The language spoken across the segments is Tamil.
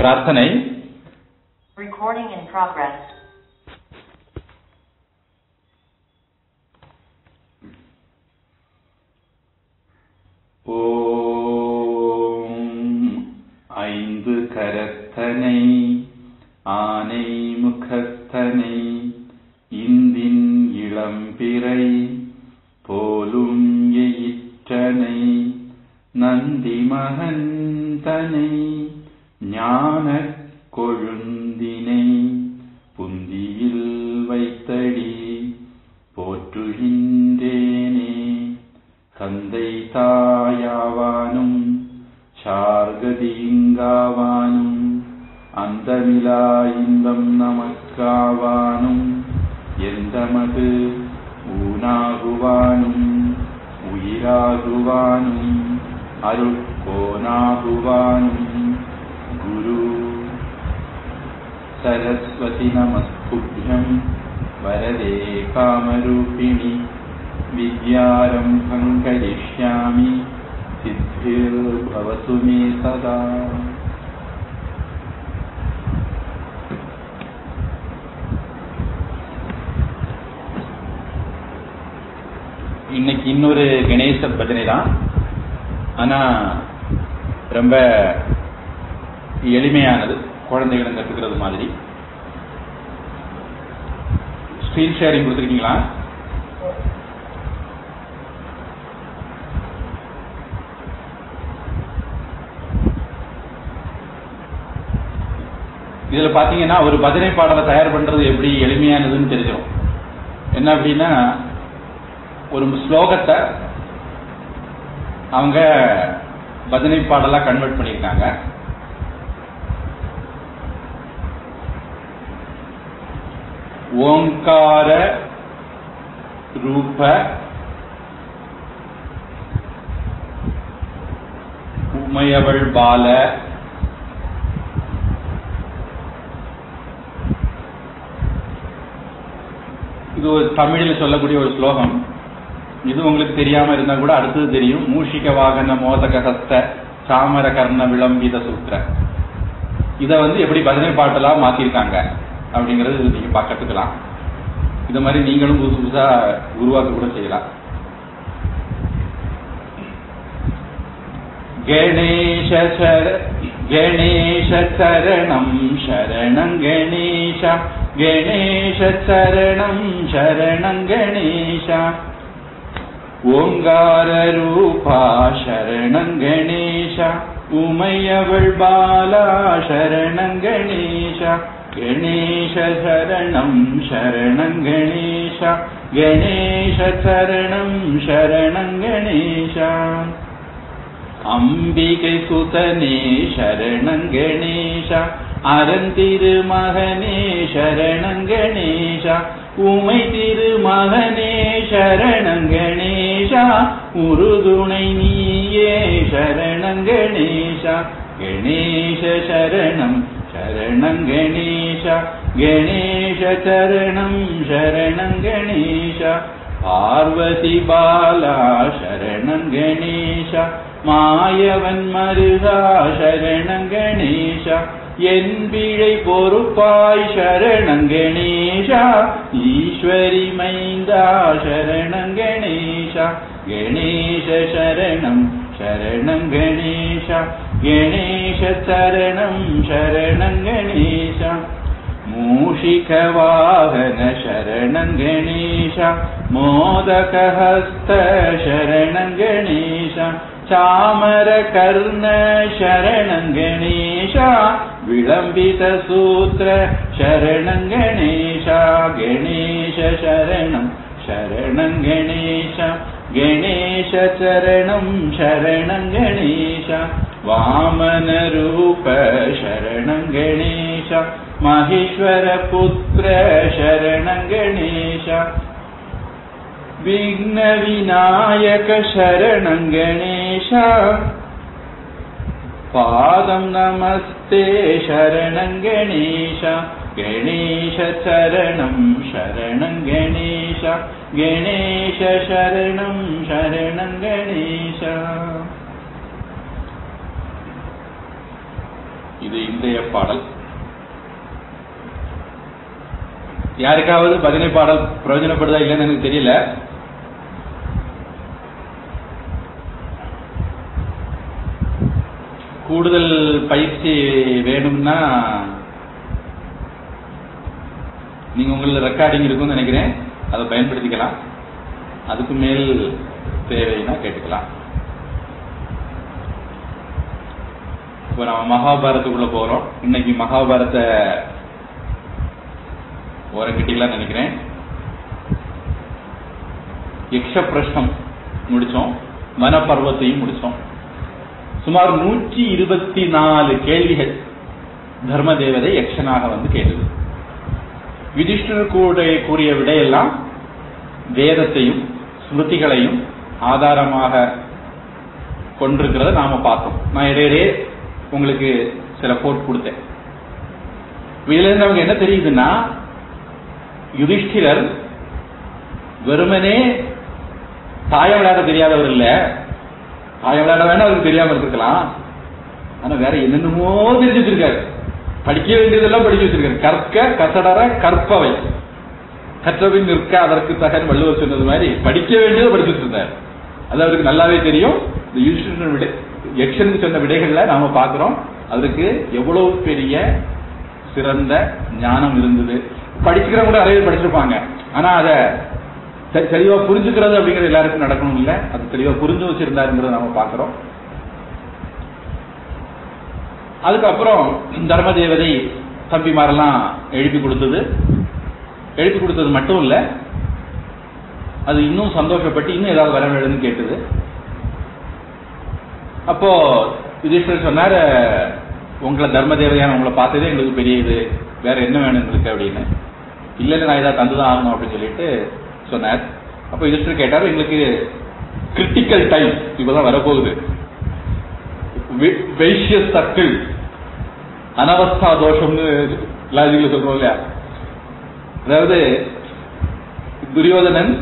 பிரார்த்தனை Recording in progress. ஓம் ஐந்து கரத்தனை ஆனை முகத்தனை இந்தின் இளம்பிறை போலும் எயிற்றனை நந்தி மகந்தனை ஞானக் கொழுந்தினை புந்தியில் வைத்தடி போற்றுகின்றேனே தந்தை தாயாவானும் சார்கதீங்காவானும் அந்தமிலா இன்பம் நமக்காவானும் எந்தமது ஊனாகுவானும் உயிராகுவானும் அருட்கோனாகுவானும் குரு सरस्वति नमस्तुभ्यं वरदे कामरूपिणि विद्यारम्भं करिष्यामि सिद्धिर्भवतु मे सदा இன்னைக்கு இன்னொரு கணேசர் பஜனை தான் ஆனா ரொம்ப எளிமையானது குழந்தைகளும் கற்றுக்கிறது மாதிரி ஸ்க்ரீன் ஷேரிங் கொடுத்துருக்கீங்களா இதுல பாத்தீங்கன்னா ஒரு பஜனை பாடலை தயார் பண்றது எப்படி எளிமையானதுன்னு தெரிஞ்சிடும் என்ன அப்படின்னா ஒரு ஸ்லோகத்தை அவங்க பஜனை பாடலா கன்வெர்ட் பண்ணியிருக்காங்க ஓங்கார ரூப உமையவள் பால இது ஒரு தமிழில் சொல்லக்கூடிய ஒரு ஸ்லோகம் இது உங்களுக்கு தெரியாம இருந்தா கூட அடுத்தது தெரியும் மூஷிக வாகன மோதக ஹஸ்த சாமர கர்ண விளம்பித சூத்திர இத வந்து எப்படி பஜனை பாட்டலா மாத்திருக்காங்க அப்படிங்கறது நீங்க பார்க்கறதுக்கலாம் இது மாதிரி நீங்களும் புதுசு புதுசா உருவாக்க கூட செய்யலாம் கணேஷ சர கணேஷ சரணம் சரணம் கணேஷ கணேஷ சரணம் சரணம் கணேஷ ஓங்கார ரூபா சரணம் கணேஷ உமையவள் பாலா சரணம் கணேஷ गणेश शरणं शरणं गणेश गणेश शरणं शरणं गणेश அம்பிகை சுதனே சரணம் கணேஷ அரண் திருமகனே சரணம் கணேஷ உமை திருமகனே சரணம் கணேஷா உருதுணை நீயே சரணம் கணேஷா கணேஷ சரணம் शरणं गणेश गणेश चरणं शरणं गणेश पार्वती बाला शरणं गणेश மாயவன்மருகா சரணம் கணேஷ என் பிழை பொறுப்பாய் சரணம் கணேஷா ஈஸ்வரி மைந்தா சரணம் கணேஷா கணேஷ சரணம் சரணம் கணேஷ गणेश चरणं शरणं गणेश मूषिकवाहन शरणं गणेश मोदकहस्त शरणं गणेश चामरकर्ण शरणं गणेश विलम्बितसूत्र शरणं गणेश गणेश शरणं शरणं गणेश गणेश चरणं शरणं गणेश वामनरूप शरणं गणेश माहेश्वरपुत्र शरणं गणेश विघ्नविनायक शरणं गणेश पादं नमस्ते शरणं गणेश गणेश चरणं शरणं गणेश गणेश शरणं शरणं गणेश இது இன்றைய பாடல் யாருக்காவது பஜனை பாடல் பிரயோஜனப்படுதா இல்லைன்னு எனக்கு தெரியல கூடுதல் பயிற்சி வேணும்னா நீங்க உங்களுக்கு ரெக்கார்டிங் இருக்கும்னு நினைக்கிறேன் அதை பயன்படுத்திக்கலாம் அதுக்கு மேல் தேவைன்னா கேட்டுக்கலாம் இப்போ நம்ம மகாபாரத்துக்குள்ள போறோம் இன்னைக்கு மகாபாரத ஓரங்கிட்டீங்களா நினைக்கிறேன் யக்ஷ பிரஷ்னம் முடிச்சோம் வனப்பர்வத்தையும் முடிச்சோம் சுமார் நூற்றி இருபத்தி நாலு கேள்விகள் தர்ம தேவதை யக்ஷனாக வந்து கேட்டது யுதிஷ்டர் கூட கூறிய விடையெல்லாம் வேதத்தையும் ஸ்மிருதிகளையும் ஆதாரமாக கொண்டிருக்கிறத நாம பார்த்தோம் நான் இடையிடையே உங்களுக்கு சில கோட் கொடுத்தேன் இதுல இருந்து நமக்கு என்ன தெரியுதுன்னா யுதிஷ்டிரர் வெறுமனே தாயம் விளையாட தெரியாதவர் இல்ல தாயம் விளையாட வேணா அவருக்கு தெரியாம இருந்திருக்கலாம் ஆனா வேற என்னென்னமோ தெரிஞ்சு வச்சிருக்காரு படிக்க வேண்டியதெல்லாம் படிச்சு வச்சிருக்காரு கற்க கசடர கற்பவை கற்றபின் நிற்க அதற்கு தகன் வள்ளுவர் சொன்னது மாதிரி படிக்க வேண்டியதை படிச்சு வச்சிருந்தார் அது அவருக்கு நல்லாவே தெரியும் இந்த யுதிஷ்டிரன் விடை யக்ஷனுக்கு சொன்ன விடைகள்ல நாம பாக்குறோம் அவருக்கு எவ்வளவு பெரிய சிறந்த ஞானம் இருந்தது படிக்கிறவங்க கூட நிறைய பேர் படிச்சிருப்பாங்க ஆனா அத தெ- தெளிவா புரிஞ்சுக்கிறது அப்படிங்கிறது எல்லாருக்கும் நடக்கணும் இல்ல அது தெளிவா புரிஞ்சு வச்சிருந்தாருங்கிறத நாம பாக்குறோம் அதுக்கப்புறம் தர்ம தேவதை தம்பிமாரெல்லாம் எழுப்பி கொடுத்தது எழுப்பி கொடுத்தது மட்டும் இல்ல அது இன்னும் சந்தோஷப்பட்டு இன்னும் ஏதாவது வர வேணும்னு கேட்டது அப்போ யுதிஷ்டர் சொன்னார் உங்களை தர்ம தேவதையான உங்களை பார்த்ததே எங்களுக்கு பெரிய இது வேற என்ன வேணும் எங்களுக்கு அப்படின்னு இல்லைன்னு நான் ஏதாவது தந்துதான் ஆகணும் அப்படின்னு சொல்லிட்டு சொன்னார் அப்போ யுதிஷ்டர் கேட்டார் எங்களுக்கு கிரிட்டிக்கல் டைம் இப்பதான் வரப்போகுது வைஷ்ய சர்க்கிள் அனவஸ்தா தோஷம்னு லாஜிக்ல சொல்றோம் இல்லையா அதாவது துரியோதனன்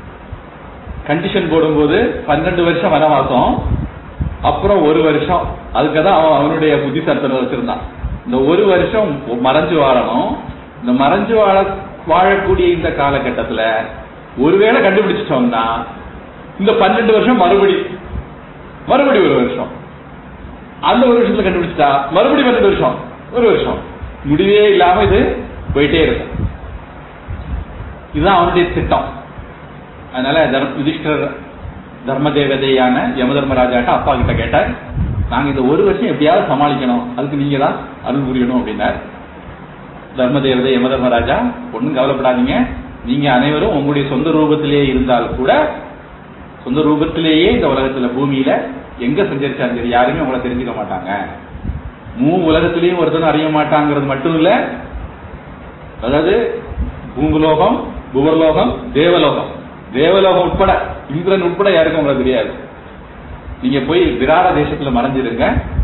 கண்டிஷன் போடும்போது பன்னெண்டு வருஷம் வனவாசம் அப்புறம் ஒரு வருஷம் அதுக்கு தான் அவன் அவனுடைய புத்திசாலித்தனம் வச்சிருந்தான் இந்த ஒரு வருஷம் மறைஞ்சு வாழணும் இந்த மறைஞ்சு வாழ வாழக்கூடிய இந்த காலகட்டத்துல ஒருவேளை கண்டுபிடிச்சிட்டோம்னா இந்த பன்னெண்டு வருஷம் மறுபடி மறுபடி ஒரு வருஷம் அந்த ஒரு வருஷத்துல கண்டுபிடிச்சிட்டா மறுபடி பன்னெண்டு வருஷம் ஒரு வருஷம் முடிவே இல்லாம இது போயிட்டே இருக்கும் இதுதான் அவனுடைய திட்டம் அதனால தர்ம யுதிஷ்டர் தர்ம தேவதையான யம தர்மராஜாட்ட அப்பா கிட்ட கேட்டார் நாங்க இந்த ஒரு வருஷம் எப்படியாவது சமாளிக்கணும் அதுக்கு நீங்க தான் அருள் புரியணும் அப்படின்னார் தர்ம தேவதை யம தர்மராஜா ஒன்றும் கவலைப்படாதீங்க நீங்க அனைவரும் உங்களுடைய சொந்த ரூபத்திலேயே இருந்தால் கூட சொந்த ரூபத்திலேயே இந்த உலகத்துல பூமியில எங்க சஞ்சரிச்சாலும் சரி யாருமே உங்களை தெரிஞ்சுக்க மாட்டாங்க மூ உலகத்திலேயும் ஒருத்தனும் அறிய மாட்டாங்கிறது மட்டும் இல்ல அதாவது பூங்குலோகம் புவர்லோகம் தேவலோகம் தேவலோகம் உட்பட இந்திரன் உட்பட யாருக்கும் உங்களுக்கு தெரியாது நீங்க போய் விராட தேசத்துல மறைஞ்சிருங்க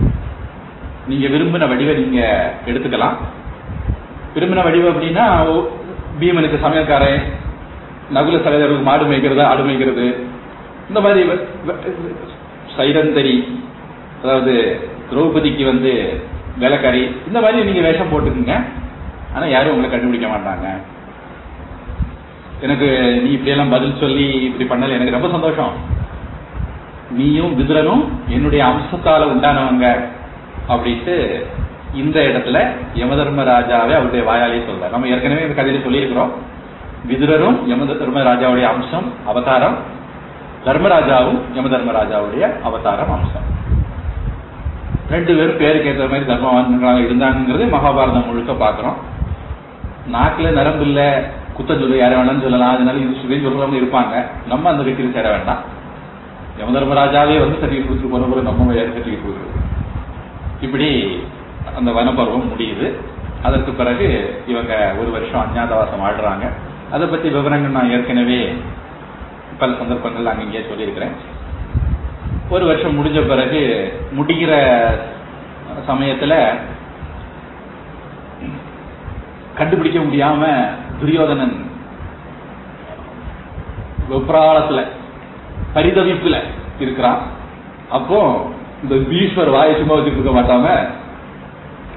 நீங்க விரும்பின வடிவை நீங்க எடுத்துக்கலாம் விரும்பின வடிவம் அப்படின்னா ஓ- பீமனுக்கு சமையல்காரன் நகுல சகோதரருக்கு மாடு மேய்க்கிறது ஆடு மேய்க்கிறது இந்த மாதிரி வ- வ- சைரந்தரி அதாவது திரௌபதிக்கு வந்து வேலைக்காரி இந்த மாதிரி நீங்க வேஷம் போட்டுக்குங்க ஆனா யாரும் உங்களை கண்டுபிடிக்க மாட்டாங்க எனக்கு நீ இப்படியெல்லாம் பதில் சொல்லி இப்படி பண்ணல எனக்கு ரொம்ப சந்தோஷம் நீயும் விதுரனும் என்னுடைய அம்சத்தால உண்டானவங்க அப்படின்ட்டு இந்த இடத்துல யமதர்மராஜாவே அவருடைய வாயாலே சொல்றார் நம்ம ஏற்கனவே இந்த கதையில சொல்லியிருக்கிறோம் விதுரரும் யம தர்மராஜாவுடைய அம்சம் அவதாரம் தர்மராஜாவும் யம தர்மராஜாவுடைய அவதாரம் அம்சம் ரெண்டு பேரும் பேருக்கு ஏற்ற மாதிரி தர்மவான்களாக இருந்தாங்கிறது மகாபாரதம் முழுக்க பார்க்கிறோம் நாக்குல நரம்பு இல்ல குத்த சொல்லு யாரை வேணாம்னு சொல்லலாம் அதனால இது சொல்லி சொல்றவங்க இருப்பாங்க நம்ம அந்த கட்சியில் சேர வேண்டாம் யம தர்மராஜாவே வந்து சர்டிஃபிகேட் கொடுத்துட்டு போன போது நம்ம யார் சர்டிஃபிகேட் கொடுக்குறது இப்படி அந்த வனப்பருவம் முடியுது அதற்கு பிறகு இவங்க ஒரு வருஷம் அஞ்ஞாதவாசம் ஆடுறாங்க அதை பத்தி விவரங்கள் நான் ஏற்கனவே பல சந்தர்ப்பங்கள் அங்கங்கே சொல்லியிருக்கிறேன் ஒரு வருஷம் முடிஞ்ச பிறகு முடிகிற சமயத்துல கண்டுபிடிக்க முடியாம துரியோதனன் வெப்ராளத்துல பரிதவிப்புல இருக்கிறான் அப்போ இந்த பீஷ்வர் வாயை சும்மா வச்சுட்டு இருக்க மாட்டாம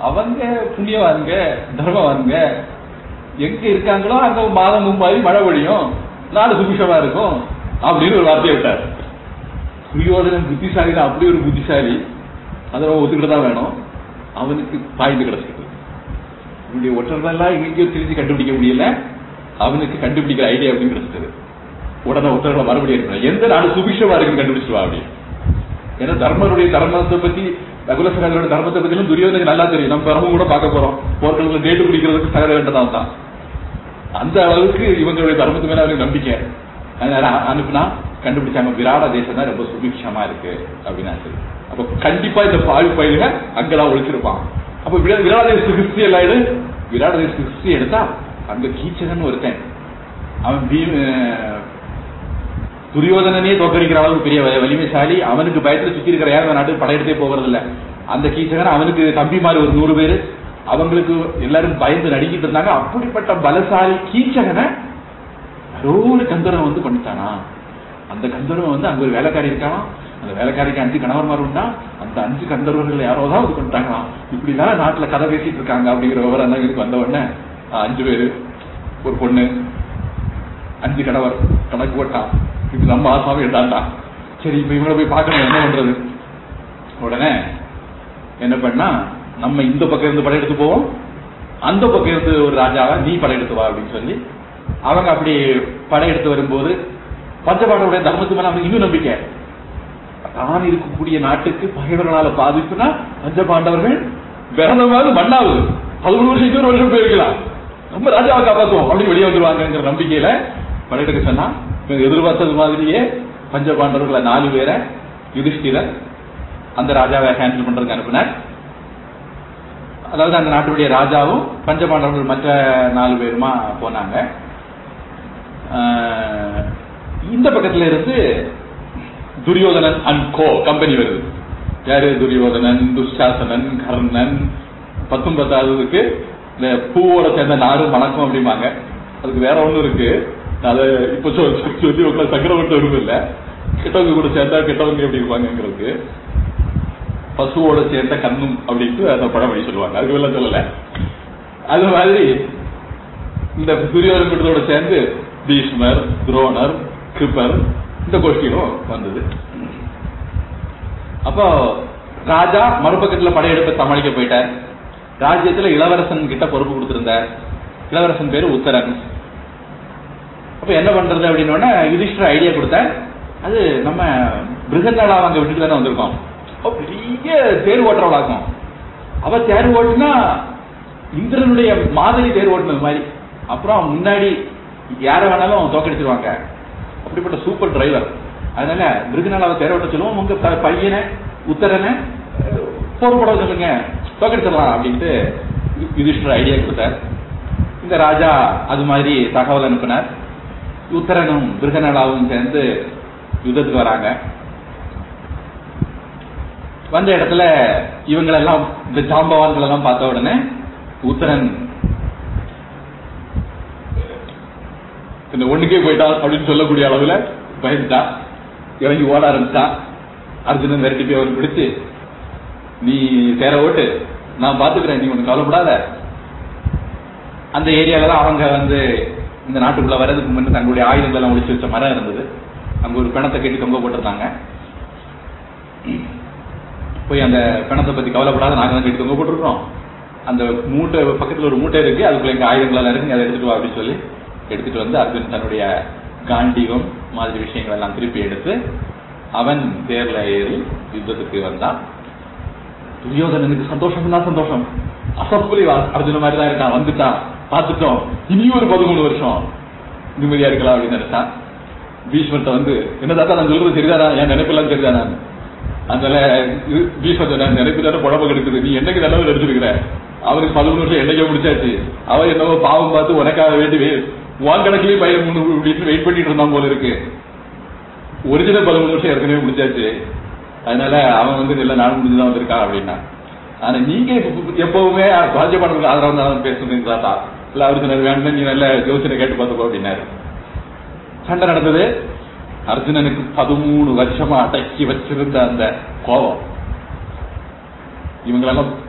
அவங்க புண்ணியவான்க தர்மவான்க எங்க இருக்காங்களோ அங்க மாதம் மும்பாய் மழை பொழியும் நாடு சுபிஷமா இருக்கும் அப்படின்னு ஒரு வார்த்தையை விட்டார் துரியோதனன் புத்திசாலி தான் அப்படி ஒரு புத்திசாலி அதை அவன் ஒத்துக்கிட்டு தான் வேணும் அவனுக்கு பாய்ந்து கிடைச்சிருக்கு இவனுடைய ஒற்றர்களெல்லாம் எங்கேயோ தெரிஞ்சு கண்டுபிடிக்க முடியல அவனுக்கு கண்டுபிடிக்கிற ஐடியா அப்படின்னு கிடைச்சது உடனே ஒற்றர்களை மறுபடியும் இருக்கணும் எந்த நாடு சுபிஷமா இருக்குன்னு கண்டுபிடிச்சிருவா அப்படி ஏன்னா தர்மருடைய தர்மத்தை பத்தி ரகுலசகரோட தர்மத்தை பத்தியும் துரியோதனுக்கு நல்லா தெரியும் நம்ம தர்மம் கூட பார்க்க போறோம் போர்க்களத்துல டேட்டு பிடிக்கிறதுக்கு சகல வேண்டதான் தான் அந்த அளவுக்கு இவங்களுடைய தர்மத்து மேல அவருக்கு நம்பிக்கை அதனால அனுப்புனா கண்டுபிடிச்சாங்க விராட தேசம் தான் ரொம்ப சுபிக்ஷமா இருக்கு அப்படின்னு சரி அப்ப கண்டிப்பா இந்த பாவி பயிலுக அங்கதான் ஒழிச்சிருப்பான் அப்ப விரா- விராட தேச ஹிஸ்டரி எல்லாம் எடு விராட தேச ஹிஸ்டரி எடுத்தா அங்க கீச்சகன் ஒருத்தன் அவன் பீம் அஹ், துரியோதனனே தோக்கடிக்கிற அளவுக்கு பெரிய வ- வலிமைசாலி அவனுக்கு பயத்துல சுத்தி இருக்கிற யாரும் நாட்டு படையெடுத்தே போகிறது இல்ல அந்த கீச்சகன் அவனுக்கு தம்பி மாதிரி ஒரு நூறு பேரு அவங்களுக்கு எல்லாரும் பயந்து நடுங்கிட்டு இருந்தாங்க அப்படிப்பட்ட பலசாலி கீச்சகனை யாரோ ஒரு கந்தர்வன் வந்து பண்ணிட்டானா அந்த கந்தர்வன் வந்து அங்க ஒரு வேலைக்காரி இருக்கானா அந்த வேலைக்காரிக்கு அஞ்சு கணவன்மார் உண்டா அந்த அஞ்சு கந்தர்வர்கள் யாரோ தான் இது பண்ணிட்டாங்களாம் இப்படி எல்லாம் நாட்டுல கதை பேசிட்டு இருக்காங்க அப்படிங்கிற விவரம் தான் எனக்கு வந்த உடனே ஆஹ், அஞ்சு பேரு ஒரு பொண்ணு அஞ்சு கணவர் கணக்கு போட்டான் இது நம்ம ஆசாமி எடுத்தான்டான் சரி இப்ப இவங்களை போய் பார்க்கணும் என்ன பண்றது உடனே என்ன பண்ணா நம்ம இந்த பக்கம் இருந்து படையெடுத்து போவோம் அந்த பக்கம் இருந்து ஒரு ராஜாவை நீ படையெடுத்து வா அப்படின்னு சொல்லி அவங்க அப்படி படையெடுத்து வரும்போது பஞ்சபாண்டவருடைய தர்மத்து மேல அவனுக்கு இன்னும் நம்பிக்கை தான் இருக்கக்கூடிய நாட்டுக்கு பகைவர்களால பாதிப்புனா பஞ்சபாண்டவர்கள் விரதமாவது மண்ணாவது பதிமூணு வருஷம் இன்னொரு வருஷம் போயிருக்கலாம் நம்ம ராஜாவை காப்பாத்துவோம் அப்படின்னு வெளியே வந்துருவாங்கங்கிற நம்பிக்கையில படையெடுக்க சொன்னா இவங்க எதிர்பார்த்தது மாதிரியே பஞ்சபாண்டவர்களை நாலு பேரை யுதிஷ்டிரர் அந்த ராஜாவை ஹேண்டில் பண்றதுக்கு அனுப்பினார் அதாவது அந்த நாட்டுடைய ராஜாவும் பஞ்சபாண்டவர்கள் மற்ற நாலு பேருமா போனாங்க ஆஹ், இந்த பக்கத்துல இருந்து துரியோதனன் அண்ட் கோ கம்பெனி வருது யாரு துரியோதனன் துஷாசனன் கர்ணன் பத்தும் பத்தாவதுக்கு இந்த பூவோட சேர்ந்த நாரும் மணக்கும் அப்படிம்பாங்க அதுக்கு வேற ஒண்ணும் இருக்கு அதை இப்ப சொல்~ சொல்லி உங்களை சக்கரவர்த்தி வருது இல்ல கெட்டவங்க கூட சேர்ந்தா கெட்டவங்க எப்படி இருப்பாங்கிறதுக்கு பசுவோட சேர்ந்த கண்ணும் அப்படின்ட்டு அந்த பழமொழி சொல்லுவாங்க அதுக்கு எல்லாம் சொல்லல அது மாதிரி இந்த துரியோதன கூட்டத்தோட சேர்ந்து பீஷ்மர் துரோணர் கிருப்பர் இந்த கோஷ்டியும் வந்தது அப்போ ராஜா மறுபக்கத்துல படையெடுப்பை சமாளிக்க போயிட்டார் ராஜ்யத்துல இளவரசன் கிட்ட பொறுப்பு கொடுத்திருந்தார் இளவரசன் பேரு உத்தரன் அப்ப என்ன பண்றது அப்படின்னு யுதிஷ்டர் ஐடியா கொடுத்தார் அது நம்ம பிருகந்தாளா அங்க விட்டுட்டு தானே வந்திருக்கோம் அப்ப பெரிய தேர் ஓட்டுறவளாக்கும் அவ தேர் ஓட்டுனா இந்திரனுடைய மாதிரி தேர் ஓட்டுனது மாதிரி அப்புறம் முன்னாடி யார வேணாலும் தோக்கடிச்சிருவாங்க அப்படிப்பட்ட சூப்பர் டிரைவர் அதனால மிருகநாள் அவ தேர் ஓட்ட சொல்லுவோம் உங்க ப- பையனை உத்தரனை அஹ், போர் போட சொல்லுங்க தோக்கடிச்சிடலாம் அப்படின்ட்டு யு- யுதிஷ்டர் ஐடியா கொடுத்தார் இந்த ராஜா அது மாதிரி தகவல் அனுப்பினார் உத்தரனும் மிருகநலாவும் சேர்ந்து யுத்தத்துக்கு வராங்க வந்த இடத்துல இவங்களெல்லாம் இந்த ஜாம்பவான்கள் எல்லாம் பார்த்த உடனே உத்தரன் இந்த ஒண்ணுக்கே போயிட்டா அப்படின்னு சொல்லக்கூடிய அளவுல பயந்துட்டா இறங்கி ஓட ஆரம்பிச்சா அர்ஜுனன் விரட்டி போய் அவன் பிடிச்சு நீ சேர ஓட்டு நான் பாத்துக்கிறேன் நீ ஒண்ணு கவலைப்படாத அந்த ஏரியால தான் அவங்க வந்து இந்த நாட்டுக்குள்ள வர்றதுக்கு முன்ன தங்களுடைய ஆயுதங்கள் எல்லாம் ஒளிச்சு வச்ச மரம் இருந்தது அங்க ஒரு பிணத்தை கட்டி தொங்க போட்டிருந்தாங்க போய் அந்த பிணத்தை பத்தி கவலைப்படாத நாங்க தான் கட்டி தொங்க போட்டிருக்கோம் அந்த மூட்டை பக்கத்துல ஒரு மூட்டை இருக்கு அதுக்குள்ள எங்க ஆயுதங்கள் எல்லாம் இருக்கு நீ அதை எடுத்துட்டு வா அப்படின்னு சொல்லி எடுத்துட்டு வந்து அர்ஜுன் தன்னுடைய காண்டீகம் மாதிரி விஷயங்கள் எல்லாம் திருப்பி எடுத்து அவன் தேர்ல ஏறி யுத்தத்துக்கு வந்தான் துரியோதனனுக்கு சந்தோஷம் தான் சந்தோஷம் அசப்புலி அர்ஜுன மாதிரி தான் இருக்கான் வந்துட்டான் பார்த்துட்டோம் இனியும் ஒரு பதிமூணு வருஷம் நிம்மதியா இருக்கலாம் அப்படின்னு நினைச்சான் பீஷ்மர்ட்ட வந்து என்ன தாத்தா நான் சொல்றது சரிதானா என் நினைப்பெல்லாம் சரிதானா அதனால இது- பீஷ்மர் சொன்னார் நினைப்பு தானே குழம்பு கெடுக்குது நீ என்னைக்கு நல்லது எடுத்துருக்கிற அவருக்கு பதிமூணு வருஷம் என்னைக்கே முடிச்சாச்சு அவன் என்னவோ பாவம் பார்த்து உனக்காக வேண்டி வே- உன் கணக்குலயே பயிர் மூணு அப்படின்னு வெயிட் பண்ணிட்டு இருந்தான் போல இருக்கு ஒரிஜினல் பதிமூணு வருஷம் ஏற்கனவே முடிச்சாச்சு அதனால அவன் வந்து இல்ல நானும் முடிஞ்சுதான் வந்திருக்கான் அப்படின்னா ஆனா நீங்க எப்ப- எப்பவுமே ராஜ்யபாடலுக்கு ஆதரவு தான் பேசுறீங்க தாத்தா இல்ல அவருக்கு சொன்னாரு வேண்டாம் நீ நல்ல யோசனை கேட்டு பார்த்துக்கோ அப்படின்னாரு சண்டை நடந்தது அர்ஜுனனுக்கு பதிமூணு வருஷமா அடக்கி வச்சிருந்த அந்த கோபம் இவங்களெல்லாம்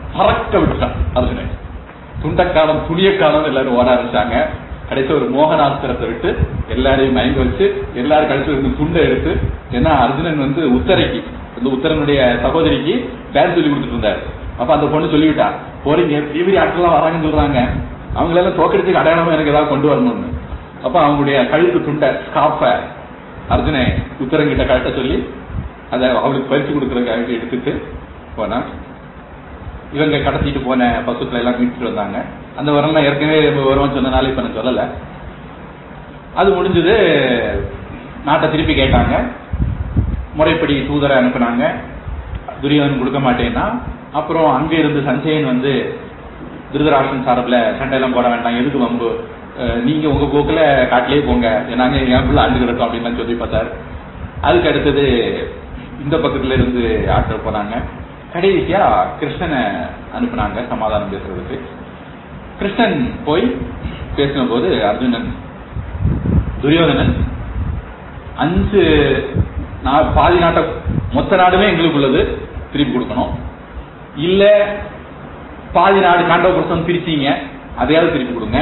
பறக்க விட்டுட்டான் அர்ஜுனன் துண்டக்காலம் துணியக்காலம் எல்லாரும் ஓட ஆரம்பிச்சாங்க கடைசி ஒரு மோகனாஸ்திரத்தை விட்டு எல்லாரையும் மயங்க வச்சு எல்லாரும் கடைசி இருந்து துண்டை எடுத்து ஏன்னா அர்ஜுனன் வந்து உத்தரைக்கு இந்த உத்தரனுடைய சகோதரிக்கு டான்ஸ் சொல்லி கொடுத்துட்டு இருந்தாரு அப்ப அந்த பொண்ணு சொல்லிவிட்டா போறீங்க பெரிய பெரிய ஆட்கள்லாம் வராங்கன்னு சொல்றாங்க அவங்களெல்லாம் தோக்கடிச்சுக்கு அடையாளமா எனக்கு ஏதாவது கொண்டு வரணும்னு அப்ப அவங்களுடைய கழுத்து துண்டை ஸ்காஃப அர்ஜுனை உத்தரங்கிட்ட கழட்ட சொல்லி அதை அவளுக்கு பரிசு கொடுக்கறதுக்காக எடுத்துட்டு போனா இவங்க கடத்திட்டு போன பசுக்களை எல்லாம் மீட்டுட்டு வந்தாங்க அந்த வரலாம் ஏற்கனவே வருவான்னு சொன்னனால இப்ப நான் சொல்லல அது முடிஞ்சது நாட்டை திருப்பி கேட்டாங்க முறைப்படி தூதரை அனுப்புனாங்க துரியோதன் கொடுக்க மாட்டேன்னா அப்புறம் அங்க இருந்து சஞ்சயன் வந்து திருதராஷ்டிரன் சார்பில் சண்டையெல்லாம் போட வேண்டாம் எதுக்கு வம்பு அஹ் நீங்க உங்க போக்குல காட்டிலே போங்க நாங்க என் பிள்ளை ஆண்டு கிடக்கோம் அப்படின்னு சொல்லி பார்த்தாரு அதுக்கு அடுத்தது இந்த பக்கத்துல இருந்து ஆட்கள் போனாங்க கடைசியா கிருஷ்ணனை அனுப்புனாங்க சமாதானம் பேசுறதுக்கு கிருஷ்ணன் போய் பேசின போது அர்ஜுனன் துரியோதனன் அஞ்சு நா- பாதி நாட்டை மொத்த நாடுமே எங்களுக்கு உள்ளது திருப்பி கொடுக்கணும் இல்ல பாதி நாடு காண்டவபுரத்தம் பிரிச்சீங்க அதையாவது திருப்பி கொடுங்க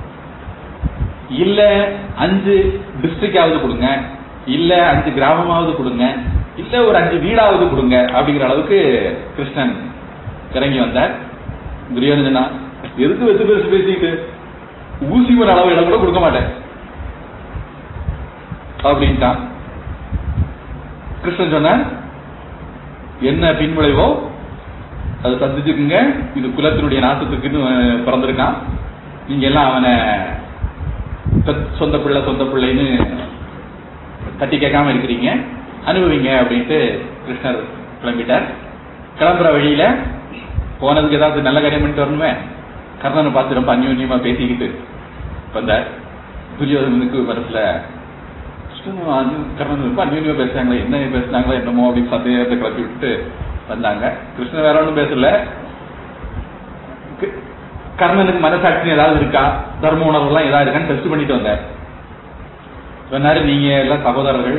இல்ல அஞ்சு டிஸ்ட்ரிக்டாவது கொடுங்க இல்ல அஞ்சு கிராமமாவது கொடுங்க இல்ல ஒரு அஞ்சு வீடாவது கொடுங்க அப்படிங்கிற அளவுக்கு கிருஷ்ணன் இறங்கி வந்தார் துரியோதனா எதுக்கு வெத்து பேசி பேசிட்டு ஊசி ஒரு அளவு இடம் கூட கொடுக்க மாட்டேன் அப்படின்ட்டான் கிருஷ்ணன் சொன்னார் என்ன பின்விளைவோ அதை சந்திச்சுக்குங்க இது குலத்தினுடைய நாசத்துக்குன்னு அஹ், பிறந்திருக்கான் நீங்க எல்லாம் அவனை பெத்- சொந்த பிள்ளை சொந்த பிள்ளைன்னு தட்டி கேட்காம இருக்கிறீங்க அனுபவிங்க அப்படின்ட்டு கிருஷ்ணர் கிளம்பிட்டார் கிளம்புற வழியில போனதுக்கு ஏதாவது நல்ல காரியம் பண்ணிட்டு வரணுமே கர்ணனை பார்த்து ரொம்ப அந்யோன்யமா பேசிக்கிட்டு வந்தார் துரியோதனனுக்கு மனசுல கிருஷ்ணனும் அனு- கர்ணனும் ரொம்ப அந்யோன்யமா பேசுறாங்களே என்ன பேசுனாங்களோ என்னமோ அப்படின்னு சந்தேகத்தை கிளப்பி விட்டு வந்தாங்க கிருஷ்ணன் வேற ஒன்றும் பேசல க- கர்ணனுக்கு மனசாட்சி ஏதாவது இருக்கா தர்ம உணர்வுலாம் ஏதாவது இருக்கான்னு டெஸ்ட் பண்ணிட்டு வந்தார் சொன்னாரு நீங்க எல்லாம் சகோதரர்கள்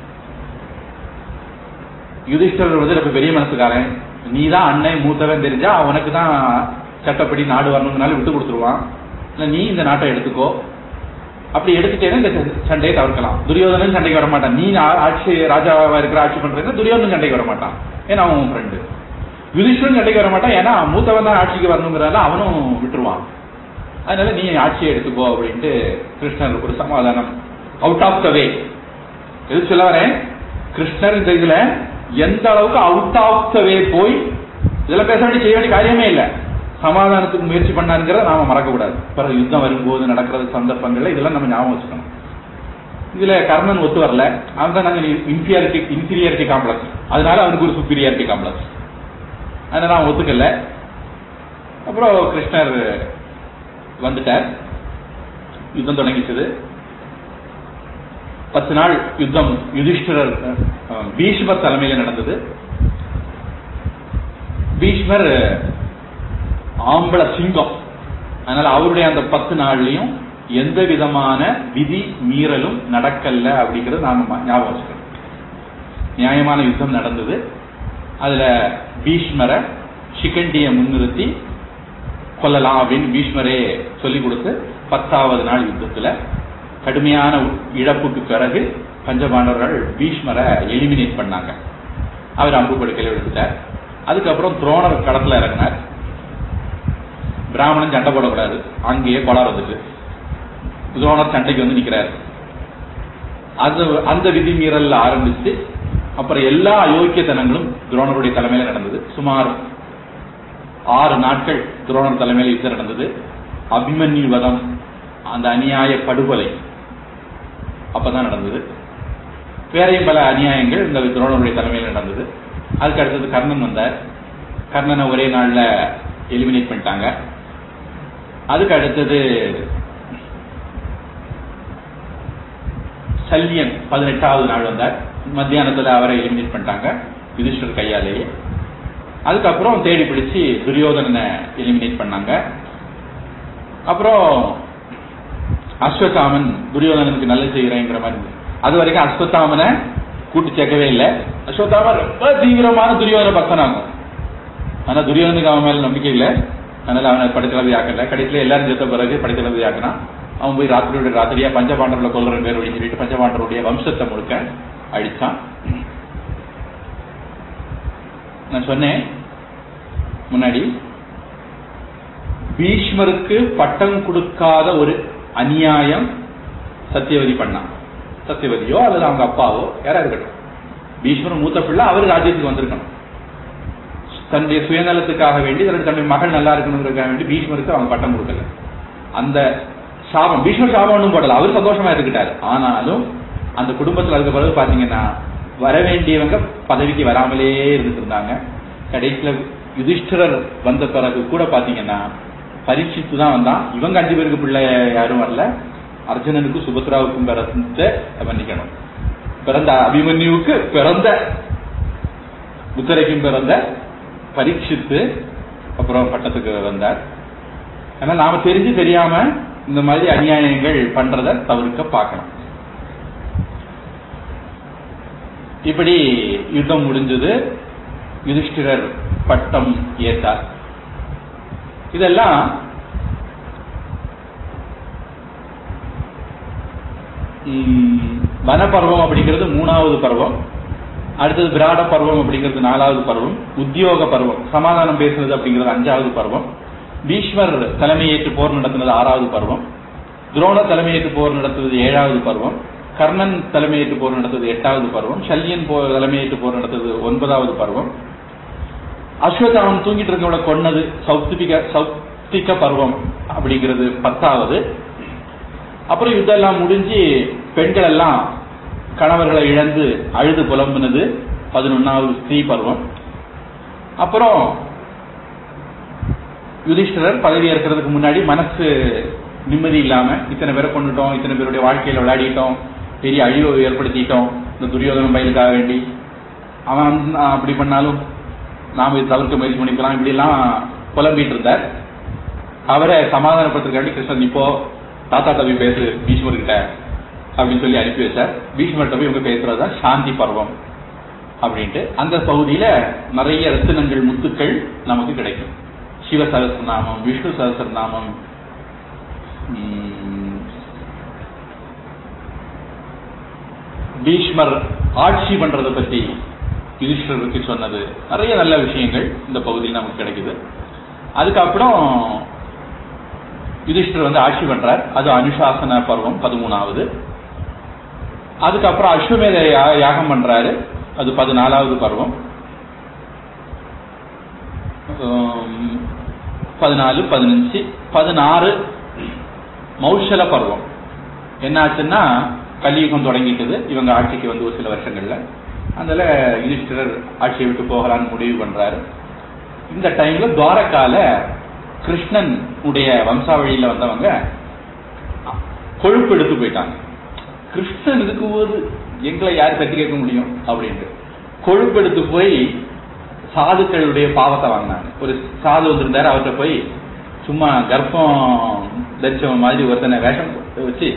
யுதிஷ்டர் வந்து ரொம்ப பெரிய மனசுக்காரன் நீ தான் அண்ணன் மூத்தவன் தெரிஞ்சா அவனுக்கு தான் சட்டப்படி நாடு வரணுங்கனால விட்டு கொடுத்துருவான் இல்ல நீ இந்த நாட்டை எடுத்துக்கோ அப்படி எடுத்துட்டேன்னா இந்த ச- சண்டையை தவிர்க்கலாம் துரியோதனன் சண்டைக்கு வர மாட்டான் நீ ஆ- ஆட்சி ராஜாவா இருக்கிற ஆட்சி பண்றேன்னா துரியோதனன் சண்டைக்கு வர மாட்டான் ஏன்னா அவன் உன் ஃப்ரெண்டு யுதிஷ்டரும் சண்டைக்கு வர மாட்டான் ஏன்னா மூத்தவன் தான் ஆட்சிக்கு வரணுங்கிறதால அவனும் விட்டுருவான் அதனால நீ ஆட்சியை எடுத்துக்கோ அப்படின்ட்டு கிருஷ்ணர் ஒரு சமாதானம் அவுட் ஆஃப் த வே எது சொல்ல வரேன் கிருஷ்ணர் இந்த இதுல எந்த அளவுக்கு அவுட் ஆஃப் த வே போய் இதெல்லாம் பேச வேண்டிய செய்ய வேண்டிய காரியமே இல்லை சமாதானத்துக்கு முயற்சி பண்ணாருங்கிறத நாம மறக்கக்கூடாது பிறகு யுத்தம் வரும்போது நடக்கிற சந்தர்ப்பங்கள்ல இதெல்லாம் நம்ம ஞாபகம் வச்சுக்கணும் இதுல கர்ணன் ஒத்து வரல அவன் தான் நாங்க இன்ஃபீரியாரிட்டி இன்ஃபீரியாரிட்டி காம்ப்ளெக்ஸ் அதனால அவனுக்கு ஒரு சுப்பீரியாரிட்டி காம்ப்ளெக்ஸ் அதனால அவன் ஒத்துக்கல அப்புறம் கிருஷ்ணர் வந்துட்டார் யுத்தம் தொடங்கிச்சது பத்து நாள் யுத்தம் யுதிஷ்டிரர் அஹ், பீஷ்மர் தலைமையில் நடந்தது பீஷ்மர் ஆம்பள சிங்கம் அதனால அவருடைய அந்த பத்து நாள்லயும் எந்த விதமான விதி மீறலும் நடக்கல அப்படிங்கறது நாம ம- ஞாபகம் வச்சுக்கணும் நியாயமான யுத்தம் நடந்தது அதுல பீஷ்மரை சிகண்டியை முன்னிறுத்தி கொல்லலாம் அப்படின்னு பீஷ்மரே சொல்லி கொடுத்து பத்தாவது நாள் யுத்தத்துல கடுமையான இழப்புக்கு பிறகு பஞ்சபாண்டவர்கள் பீஷ்மரை எலிமினேட் பண்ணாங்க அவர் அம்பு படுக்கையில் விழுந்துட்டார் அதுக்கப்புறம் துரோணர் களத்துல இறங்கினார் பிராமணன் சண்டை போடக்கூடாது அங்கேயே கொலை வந்துட்டு துரோணர் சண்டைக்கு வந்து நிக்கிறார் அது அந்த விதி மீறல்ல ஆரம்பிச்சு அப்புறம் எல்லா அயோக்கியத்தனங்களும் துரோணருடைய தலைமையில நடந்தது சுமார் ஆறு நாட்கள் துரோணர் தலைமையில் யுத்தம் நடந்தது அபிமன்யு வதம் அந்த அநியாய படுகொலை அப்பதான் நடந்தது வேறையும் பல அநியாயங்கள் இந்த துரோணருடைய தலைமையில் நடந்தது அதுக்கு அடுத்தது கர்ணன் வந்தார் கர்ணனை ஒரே நாள்ல எலிமினேட் பண்ணிட்டாங்க அதுக்கு அடுத்தது சல்யன் பதினெட்டாவது நாள் வந்தார் மத்தியானத்துல அவரை எலிமினேட் பண்ணிட்டாங்க யுதிஷ்டர் கையாலேயே அதுக்கப்புறம் தேடி பிடிச்சு துரியோதனனை எலிமினேட் பண்ணாங்க அப்புறம் அஸ்வத்தாமன் துரியோதனனுக்கு நல்லது செய்கிறேங்கிற மாதிரி இருந்தது. அது வரைக்கும் அஸ்வத்தாமனை கூட்டு சேர்க்கவே இல்லை அஸ்வத்தாமன் ரொம்ப தீவிரமான துரியோதன பக்தனாகும் ஆனா துரியோதனுக்கு அவன் மேல நம்பிக்கை இல்லை அதனால அவனை படைத்தளபதி ஆக்கல கடைசியில எல்லாரும் செத்த பிறகு படைத்தளபதி ஆக்கினான் அவன் போய் ராத்திரியோட ராத்திரியா பஞ்சபாண்டவர்களை கொல்ற பேர் அப்படின்னு சொல்லிட்டு பஞ்சபாண்டவருடைய வம்சத்தை முழுக்க அழிச்சான் நான் சொன்னேன் முன்னாடி பீஷ்மருக்கு பட்டம் கொடுக்காத ஒரு அநியாயம் சத்தியவதி பண்ணான் சத்தியவதியோ அல்லது அவங்க அப்பாவோ யாரா இருக்கட்டும் பீஷ்மர் மூத்த பிள்ளை அவர் ராஜ்யத்துக்கு வந்திருக்கணும் தன்னுடைய சுயநலத்துக்காக வேண்டி தன்னுடைய தன்னுடைய மகள் நல்லா இருக்கணுங்கிறதுக்காக வேண்டி பீஷ்மருக்கு அவங்க பட்டம் கொடுக்கல அந்த சாபம் பீஷ்மர் சாபம் ஒன்றும் போடல அவர் சந்தோஷமா இருந்துக்கிட்டாரு ஆனாலும் அந்த குடும்பத்துல அதுக்கு பிறகு பாத்தீங்கன்னா வர வேண்டியவங்க பதவிக்கு வராமலே இருந்துட்டு இருந்தாங்க கடைசியில யுதிஷ்டிரர் வந்த பிறகு கூட பாத்தீங்கன்னா பரீட்சித்து தான் வந்தான் இவங்க அஞ்சு பேருக்கு பிள்ளை யாரும் வரல அர்ஜுனனுக்கும் சுபத்ராவுக்கும் பிறந்த மன்னிக்கணும் பிறந்த அபிமன்யுவுக்கு பிறந்த உத்தரைக்கும் பிறந்த பரீட்சித்து அப்புறம் பட்டத்துக்கு வந்தார் ஆனா நாம தெரிஞ்சு தெரியாம இந்த மாதிரி அநியாயங்கள் பண்றத தவிர்க்க பார்க்கணும் இப்படி யுத்தம் முடிஞ்சது யுதிஷ்டிரர் பட்டம் ஏற்றார் இதெல்லாம் ம், வனப்பருவம் அப்படிங்கிறது மூணாவது பருவம் அடுத்தது விராட பருவம் அப்படிங்கிறது நாலாவது பருவம் உத்தியோக பருவம் சமாதானம் பேசுனது அப்படிங்கிறது அஞ்சாவது பருவம் பீஷ்மர் தலைமையேற்று போர் நடத்தினது ஆறாவது பருவம் துரோண தலைமையேற்று போர் நடத்துவது ஏழாவது பருவம் கர்ணன் தலைமையேற்று போர் நடத்துவது எட்டாவது பருவம் சல்யன் போ தலைமையேற்று போர் நடத்துவது ஒன்பதாவது பருவம் அஸ்வத்தாமன் தூங்கிட்டு இருக்கவங்கள கொன்னது சௌத்திக சௌத்திக பருவம் அப்படிங்கிறது பத்தாவது அப்புறம் யுத்தம் எல்லாம் முடிஞ்சு பெண்கள் எல்லாம் கணவர்களை இழந்து அழுது புலம்புனது பதினொன்னாவது ஸ்திரீ பருவம் அப்புறம் யுதிஷ்டிரர் பதவி ஏற்கிறதுக்கு முன்னாடி மனசு நிம்மதி இல்லாம இத்தனை பேரை கொண்டுட்டோம் இத்தனை பேருடைய வாழ்க்கையில விளையாடிட்டோம் பெரிய அழிவை ஏற்படுத்திட்டோம் இந்த துரியோதனம் பயிலுக்காக வேண்டி அவன் அப்படி பண்ணாலும் நாம இதை தவிர்க்க முயற்சி பண்ணிக்கலாம் இப்படி எல்லாம் புலம்பிட்டு இருந்தார் அவரை சமாதானப்படுத்துறதுக்காண்டி கிருஷ்ணன் இப்போ தாத்தா தம்பி பேசு பீஷ்மர்கிட்ட அப்படின்னு சொல்லி அனுப்பி வச்சார் பீஷ்மர்கிட்ட போய் இவங்க பேசுறதுதான் சாந்தி பருவம் அப்படின்ட்டு அந்த பகுதியில நிறைய ரத்தினங்கள் முத்துக்கள் நமக்கு கிடைக்கும் சிவ சகசிரநாமம் விஷ்ணு சகசிரநாமம் உம், பீஷ்மர் ஆட்சி பண்றதை பத்தி யுதிஷ்டருக்கு சொன்னது நிறைய நல்ல விஷயங்கள் இந்த பகுதியில் நமக்கு கிடைக்குது அதுக்கப்புறம் யுதிஷ்டர் வந்து ஆட்சி பண்றார் அது அனுசாசன பருவம் பதிமூணாவது அதுக்கப்புறம் அஸ்வமேத யா- யாகம் பண்றாரு அது பதினாலாவது பருவம் உம், பதினாலு பதினஞ்சு பதினாறு மௌஷல பருவம் என்னாச்சுன்னா கலியுகம் தொடங்கிட்டது இவங்க ஆட்சிக்கு வந்து ஒரு சில வருஷங்கள்ல அதனால யுதிஷ்டிரர் ஆட்சியை விட்டு போகலான்னு முடிவு பண்றாரு இந்த டைம்ல துவாரகால கிருஷ்ணன் உடைய வம்சாவழியில வந்தவங்க கொழுப்பு எடுத்து போயிட்டாங்க கிருஷ்ணன் இருக்கும்போது எங்களை யார் தட்டி கேட்க முடியும் அப்படின்ட்டு கொழுப்பு எடுத்து போய் சாதுக்களுடைய பாவத்தை வாங்கினாங்க ஒரு சாது வந்திருந்தாரு அவர்கிட்ட போய் சும்மா கர்ப்பம் தரிச்சவன் மாதிரி ஒருத்தனை வேஷம் வச்சு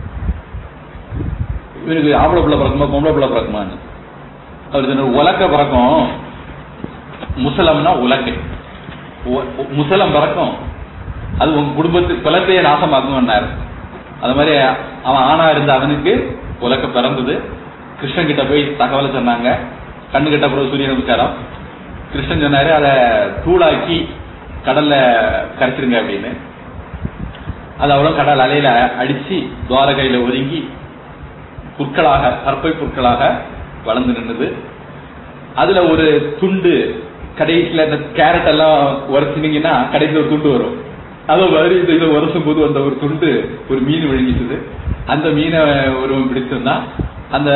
இவனுக்கு ஆம்பளை பிள்ளை பிறக்குமா பொம்பளை பிள்ளை பிறக்குமான்னு அவர் சொன்னார், உலக்க பிறக்கும் முசலம்னா உலக்கை உ- உ- முசலம் பிறக்கும் அது உங்க குடும்பத்து குலத்தையே நாசமாக்கும்னாரு அது மாதிரி அவன் ஆணா இருந்த அவனுக்கு உலக்க பிறந்தது கிருஷ்ணன் கிட்ட போய் தகவலை சொன்னாங்க கண்ணு கிட்ட அப்புறம் சூரிய நமஸ்காரம் கிருஷ்ணன் சொன்னாரு அதை தூளாக்கி கடல்ல கரைச்சிருங்க அப்படின்னு அது அவ்வளவு கடல் அலையில அடிச்சு துவாரகையில ஒதுங்கி புற்களாக கற்பை புற்களாக வளர்ந்து நின்னுது அதுல ஒரு துண்டு கடைசியில இந்த கேரட் எல்லாம் உரைச்சினீங்கன்னா கடைசியில ஒரு துண்டு வரும் அதே மாதிரி இந்த இதை உரசும் போது அந்த ஒரு துண்டு ஒரு மீன் விழுங்கிட்டது அந்த மீனை ஒருவன் பிடிச்சிருந்தான் அந்த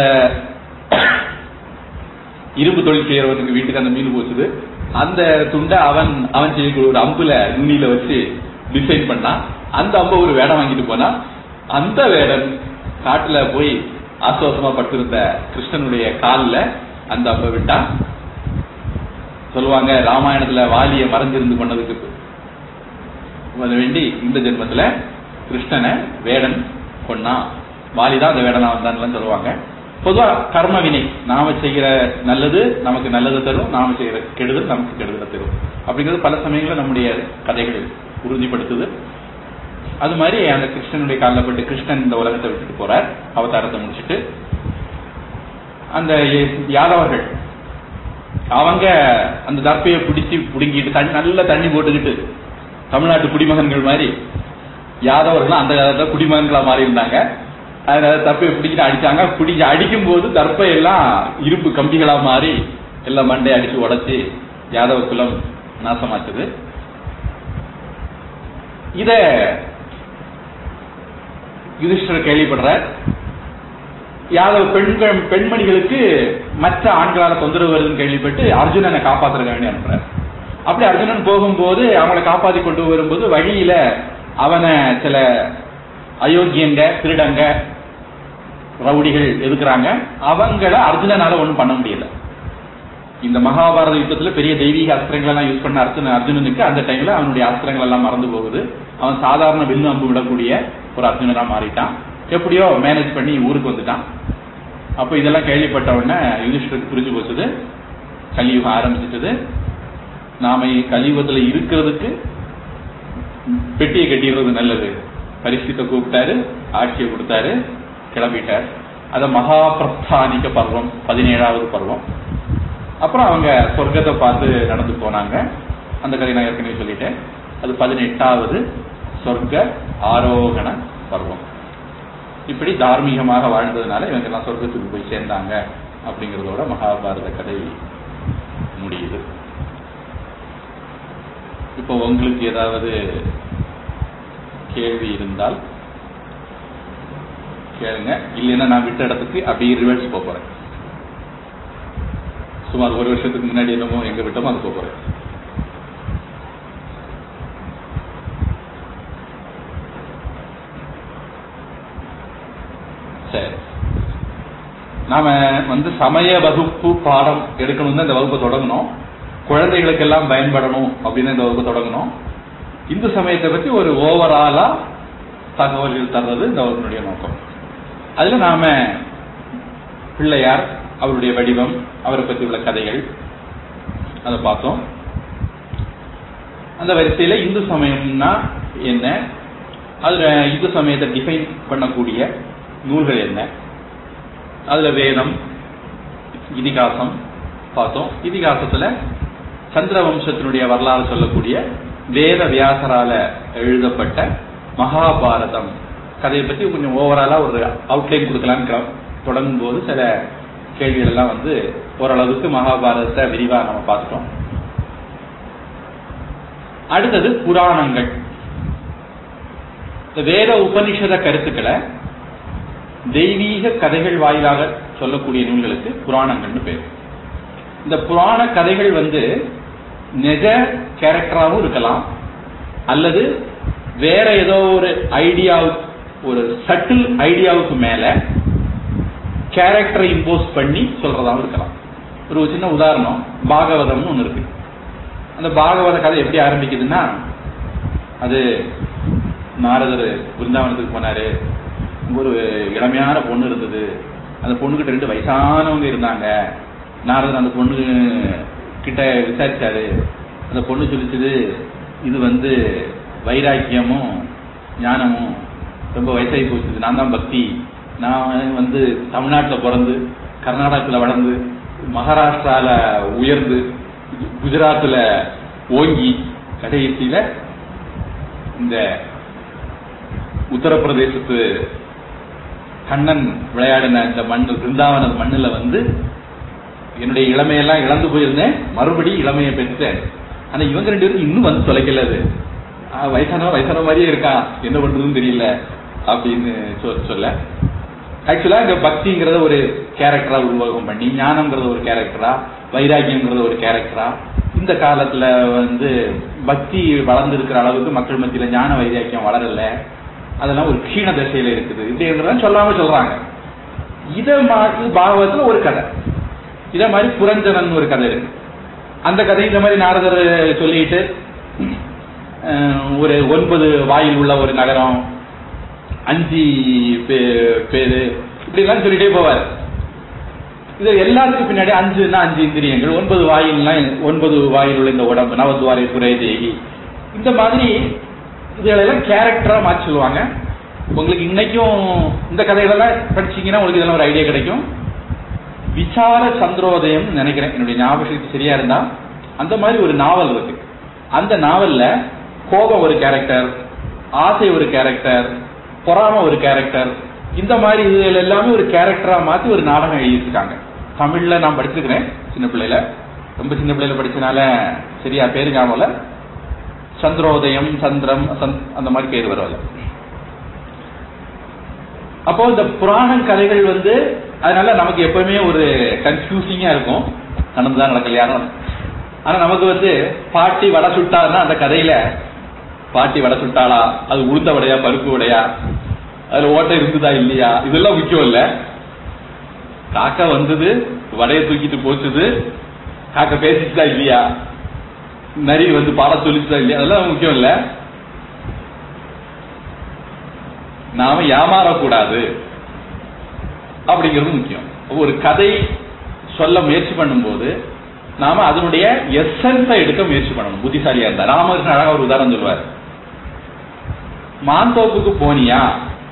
இரும்பு தொழில் செய்யறவனுக்கு வீட்டுக்கு அந்த மீன் போச்சுது அந்த துண்டை அவன் அவன் செய்யக்கூடிய ஒரு அம்புல நுனியில வச்சு டிசைன் பண்ணான் அந்த அம்பை ஒரு வேடம் வாங்கிட்டு போனா அந்த வேடன் காட்டுல போய் ஆசுவாசமா பட்டிருந்த கிருஷ்ணனுடைய கால்ல அந்த அம்பை விட்டான் சொல்லுவாங்க ராமாயணத்துல வாலிய மறைஞ்சிருந்து பண்ணதுக்கு அது வேண்டி இந்த ஜென்மத்துல கிருஷ்ணனை வேடன் கொன்னான் வாலிதான் அந்த வேடனா வந்தான்லாம் சொல்லுவாங்க பொதுவா கர்ம வினை நாம செய்கிற நல்லது நமக்கு நல்லது தரும் நாம செய்கிற கெடுதல் நமக்கு கெடுதலை தரும் அப்படிங்கிறது பல சமயங்களில் நம்முடைய கதைகள் உறுதிப்படுத்துது அது மாதிரி அந்த கிருஷ்ணனுடைய காலில் பட்டு கிருஷ்ணன் இந்த உலகத்தை விட்டுட்டு போறார் அவதாரத்தை முடிச்சிட்டு அந்த யாதவர்கள் அவங்க அந்த தர்ப்பையை பிடிச்சி பிடுங்கிட்டு தண்ணி நல்ல தண்ணி போட்டுக்கிட்டு தமிழ்நாட்டு குடிமகன்கள் மாதிரி யாதவர்கள் அந்த காலத்துல குடிமகன்களா மாறி இருந்தாங்க அதனால தப்பையை பிடிச்சிட்டு அடிச்சாங்க பிடிச்சி அடிக்கும் போது தர்ப்பை எல்லாம் இரும்பு கம்பிகளா மாறி எல்லாம் மண்டை அடிச்சு உடைச்சு யாதவ குலம் நாசமாச்சது இத யுதிஷ்டர் கேள்விப்படுறார் யாதவ பெண்கள் பெண்மணிகளுக்கு மற்ற ஆண்களால தொந்தரவு வருதுன்னு கேள்விப்பட்டு அர்ஜுனனை காப்பாத்துறதுக்கு வேண்டி அனுப்புறார் அப்படி அர்ஜுனன் போகும்போது அவங்களை காப்பாத்தி கொண்டு வரும்போது வழியில அவனை சில அயோக்கியங்க திருடங்க ரவுடிகள் எதுக்குறாங்க அவங்கள அர்ஜுனனால ஒண்ணும் பண்ண முடியல இந்த மகாபாரத யுத்தத்துல பெரிய தெய்வீக அஸ்திரங்கள் எல்லாம் யூஸ் பண்ண அர்ஜுன அர்ஜுனனுக்கு அந்த டைம்ல அவனுடைய அஸ்திரங்கள் எல்லாம் மறந்து போகுது அவன் சாதாரண வில்லு அம்பு விடக்கூடிய ஒரு அர்ஜுனனா மாறிட்டான் எப்படியோ மேனேஜ் பண்ணி ஊருக்கு வந்துட்டான் அப்போ இதெல்லாம் கேள்விப்பட்ட உடனே யுதிஷ்டருக்கு புரிஞ்சு போச்சுது கலியுகம் ஆரம்பிச்சிட்டது நாம கலியுகத்துல இருக்கிறதுக்கு பெட்டியை கட்டிடுறது நல்லது பரிசுத்த கூப்பிட்டாரு ஆட்சியை கொடுத்தாரு கிளம்பிட்டார் அத மகா பிரஸ்தானிக்க பருவம் பதினேழாவது பருவம் அப்புறம் அவங்க சொர்க்கத்தை பார்த்து நடந்து போனாங்க அந்த கதை நான் ஏற்கனவே சொல்லிட்டேன் அது பதினெட்டாவது சொர்க்க ஆரோகண பருவம் இப்படி தார்மீகமாக வாழ்ந்ததுனால இவங்க எல்லாம் சொர்க்கத்துக்கு போய் சேர்ந்தாங்க அப்படிங்கிறதோட மகாபாரத கதை முடியுது இப்போ உங்களுக்கு ஏதாவது கேள்வி இருந்தால் கேளுங்க இல்லைன்னா நான் விட்ட இடத்துக்கு அப்படியே ரிவர்ஸ் போக போறேன் சுமார் ஒரு வருஷத்துக்கு முன்னாடி என்னமோ எங்க விட்டோமோ அது போக போறேன் சரி நாம வந்து சமய வகுப்பு பாடம் எடுக்கணும்னு இந்த வகுப்பை தொடங்கணும் குழந்தைகளுக்கெல்லாம் பயன்படணும் அப்படின்னு இந்த வகுப்பை தொடங்கணும் இந்து சமயத்தை பத்தி ஒரு ஓவராலா தகவல்கள் தர்றது இந்த வகுப்பினுடைய நோக்கம் அதுல நாம பிள்ளையார் அவருடைய வடிவம் அவரை பத்தி உள்ள கதைகள் அதை பார்த்தோம் அந்த வரிசையில இந்து சமயம்னா என்ன அதுல இந்து சமயத்தை டிஃபைன் பண்ணக்கூடிய நூல்கள் என்ன அதுல வேதம் இதிகாசம் பார்த்தோம் இதிகாசத்துல சந்திர வம்சத்தினுடைய வரலாறு சொல்லக்கூடிய வேத வியாசரால எழுதப்பட்ட மகாபாரதம் கதையை பத்தி கொஞ்சம் ஓவராலா ஒரு அவுட்லைன் கொடுக்கலான்னு தொடங்கும் போது சில கேள்விகள் எல்லாம் வந்து ஓரளவுக்கு மகாபாரதத்தை விரிவா நம்ம பார்த்துட்டோம் அடுத்தது புராணங்கள் இந்த வேத உபனிஷத கருத்துக்களை தெய்வீக கதைகள் வாயிலாக சொல்லக்கூடிய நூல்களுக்கு புராணங்கள்னு பேர் இந்த புராண கதைகள் வந்து நிஜ கேரக்டராகவும் இருக்கலாம் அல்லது வேற ஏதோ ஒரு ஐடியா ஒரு சட்டில் ஐடியாவுக்கு மேல கேரக்டரை இம்போஸ் பண்ணி சொல்றதாகவும் இருக்கலாம் ஒரு சின்ன உதாரணம் பாகவதம்னு ஒன்று இருக்கு அந்த பாகவத கதை எப்படி ஆரம்பிக்குதுன்னா அது நாரதர் பிருந்தாவனத்துக்கு போனாரு ஒரு இளமையான பொண்ணு இருந்தது அந்த பொண்ணுகிட்ட ரெண்டு வயசானவங்க இருந்தாங்க நாரதர் அந்த பொண்ணு கிட்ட விசாரிச்சாரு அந்த பொண்ணு சொல்லிச்சது இது வந்து வைராக்கியமும் ஞானமும் ரொம்ப வயசாகி போச்சுது நான் தான் பக்தி நான் வந்து தமிழ்நாட்டில் பிறந்து கர்நாடகத்தில் வளர்ந்து மகாராஷ்டிரால உயர்ந்து குஜராத்தில் ஓங்கி கடைசியில இந்த உத்தரப்பிரதேசத்து கண்ணன் விளையாடின இந்த மண்ணு பிருந்தாவன மண்ணுல வந்து என்னுடைய இளமையெல்லாம் இழந்து போயிருந்தேன் மறுபடி இளமையை பெற்றேன் ஆனா இவங்க ரெண்டு பேரும் இன்னும் வந்து தொலைக்கல அது வயசான வயசான மாதிரியே இருக்கான் என்ன பண்றதுன்னு தெரியல அப்படின்னு சொல்ல ஆக்சுவலா இந்த பக்திங்கிறத ஒரு கேரக்டரா உருவாக்கம் பண்ணி ஞானம்ங்கிறத ஒரு கேரக்டரா வைராக்கியம்ங்கிறத ஒரு கேரக்டரா இந்த காலத்துல வந்து பக்தி வளர்ந்துருக்கிற அளவுக்கு மக்கள் மத்தியில ஞான வைராக்கியம் வளரல அதெல்லாம் ஒரு கீழ தசையில இருக்குது இப்படின்றதான் சொல்லாம சொல்றாங்க இத மாதிரி பாகவத்துல ஒரு கதை இத மாதிரி புரஞ்சனன் ஒரு கதை இருக்கு அந்த கதை இந்த மாதிரி நாரதர் சொல்லிட்டு ஒரு ஒன்பது வாயில் உள்ள ஒரு நகரம் அஞ்சு பேரு இப்படி எல்லாம் சொல்லிட்டே போவார் இது எல்லாத்துக்கும் பின்னாடி அஞ்சுன்னா அஞ்சு இந்திரியங்கள் ஒன்பது வாயில்னா ஒன்பது வாயில் உள்ள இந்த உடம்பு நவத்வாரை துறை தேகி இந்த மாதிரி இதெல்லாம் கேரக்டரா மாற்றி சொல்லுவாங்க உங்களுக்கு இன்னைக்கும் இந்த கதைகளெல்லாம் படிச்சீங்கன்னா உங்களுக்கு இதெல்லாம் ஒரு ஐடியா கிடைக்கும் விசார சந்திரோதயம் நினைக்கிறேன் என்னுடைய ஞாபகத்துக்கு சரியா இருந்தா அந்த மாதிரி ஒரு நாவல் இருக்கு அந்த நாவல்ல கோபம் ஒரு கேரக்டர் ஆசை ஒரு கேரக்டர் பொறாம ஒரு கேரக்டர் இந்த மாதிரி இதுல எல்லாமே ஒரு கேரக்டரா மாத்தி ஒரு நாடகம் எழுதியிருக்காங்க தமிழ்ல நான் படிச்சிருக்கிறேன் சின்ன பிள்ளையில ரொம்ப சின்ன பிள்ளையில படிச்சனால சரியா பேரு ஞாபகம் இல்ல சந்திரோதயம் சந்திரம் சந்த்- அந்த மாதிரி பேர் வரும் அதுல. அப்போ இந்த புராண கதைகள் வந்து அதனால நமக்கு எப்பவுமே ஒரு கன்ஃபியூசிங்கா இருக்கும் நடந்துதான் நடக்கலையாரும் ஆனா நமக்கு வந்து பாட்டி வடை சுட்டாருன்னா அந்த கதையில பாட்டி வடை சுட்டாளா அது உளுந்த வடையா பருப்பு வடையா அதுல ஓட்டை இருந்ததா இல்லையா இதெல்லாம் முக்கியம் இல்ல காக்கா வந்தது வடையை தூக்கிட்டு போச்சுது காக்கா பேசிச்சுதா இல்லையா நரி வந்து பாட சொல்லிச்சுதா இல்லையா அதெல்லாம் முக்கியம் இல்ல நாம ஏமாறக்கூடாது அப்படிங்கிறது முக்கியம் ஒரு கதை சொல்ல முயற்சி பண்ணும்போது நாம அதனுடைய எசன்ஸை எடுக்க முயற்சி பண்ணணும் புத்திசாலியா இருந்தா ராமகிருஷ்ணன் அழகா ஒரு உதாரணம் சொல்லுவார் மாந்தோப்புக்கு போனியா